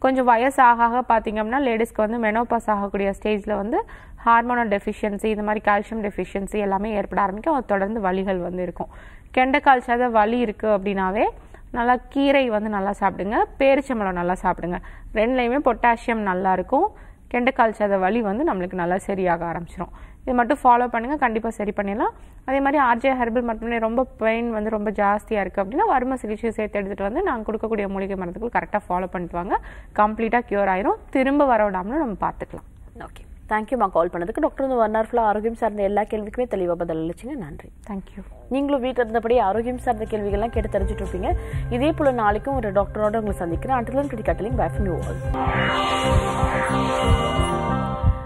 [SPEAKER 2] கொஞ்சம் வயசு ஆக ஆக பார்த்தீங்கன்னா லேடிஸ்க்கு வந்து மெனோபாஸ் ஆகக்கூடிய ஸ்டேஜில் வந்து ஹார்மோனல் டெஃபிஷியன்சி இந்த மாதிரி கால்சியம் டெஃபிஷியன்சி எல்லாமே ஏற்பட ஆரம்பிக்கும் அது தொடர்ந்து வலிகள் வந்து இருக்கும் கெண்டைக்கால் சத வலி இருக்குது அப்படின்னாவே நல்லா கீரை வந்து நல்லா சாப்பிடுங்க பேரிச்சம்பழம் நல்லா சாப்பிடுங்க ரெண்டுலேயுமே பொட்டாசியம் நல்லா இருக்கும் கெண்டைக்கால் சத வலி வந்து நம்மளுக்கு நல்லா சரியாக ஆரம்பிச்சிடும் இது மட்டும் ஃபாலோ பண்ணுங்கள் கண்டிப்பாக சரி பண்ணிடலாம் அதே மாதிரி ஆர்ஜே ஹெர்பல் மருத்துவமனை ரொம்ப பெயின் வந்து ரொம்ப ஜாஸ்தியாக இருக்குது அப்படின்னா வறுமை சிகிச்சை சேர்த்து எடுத்துகிட்டு வந்து நாங்கள் கொடுக்கக்கூடிய மூலிகை மருந்துகள் கரெக்டாக ஃபாலோ பண்ணிட்டு வாங்க கம்ப்ளீட்டாக க்யூர் ஆயிரும் திரும்ப வர விடாமலும் நம்ம பார்த்துக்கலாம்
[SPEAKER 1] ஓகே தேங்க்யூமா கால் பண்ணதுக்கு டாக்டர் வந்து ஒன் ஹவர் ஃபுல்லாக ஆரோக்கியம் சார்ந்த எல்லா கேள்விக்குமே தெளிவாக பதில் அளிச்சிங்க நன்றி
[SPEAKER 2] தேங்க்யூ
[SPEAKER 1] நீங்களும் வீட்டில் இருந்தபடி ஆரோக்கியம் சார்ந்த கேள்விகள்லாம் கேட்டு தெரிஞ்சுட்டு இருப்பீங்க இதே போல நாளைக்கும் ஒரு டாக்டரோட உங்களை சந்திக்கிறேன் அண்டிலும் கிரிக்கெட்டிலும் பை ஃப்ரம் யூ ஆல்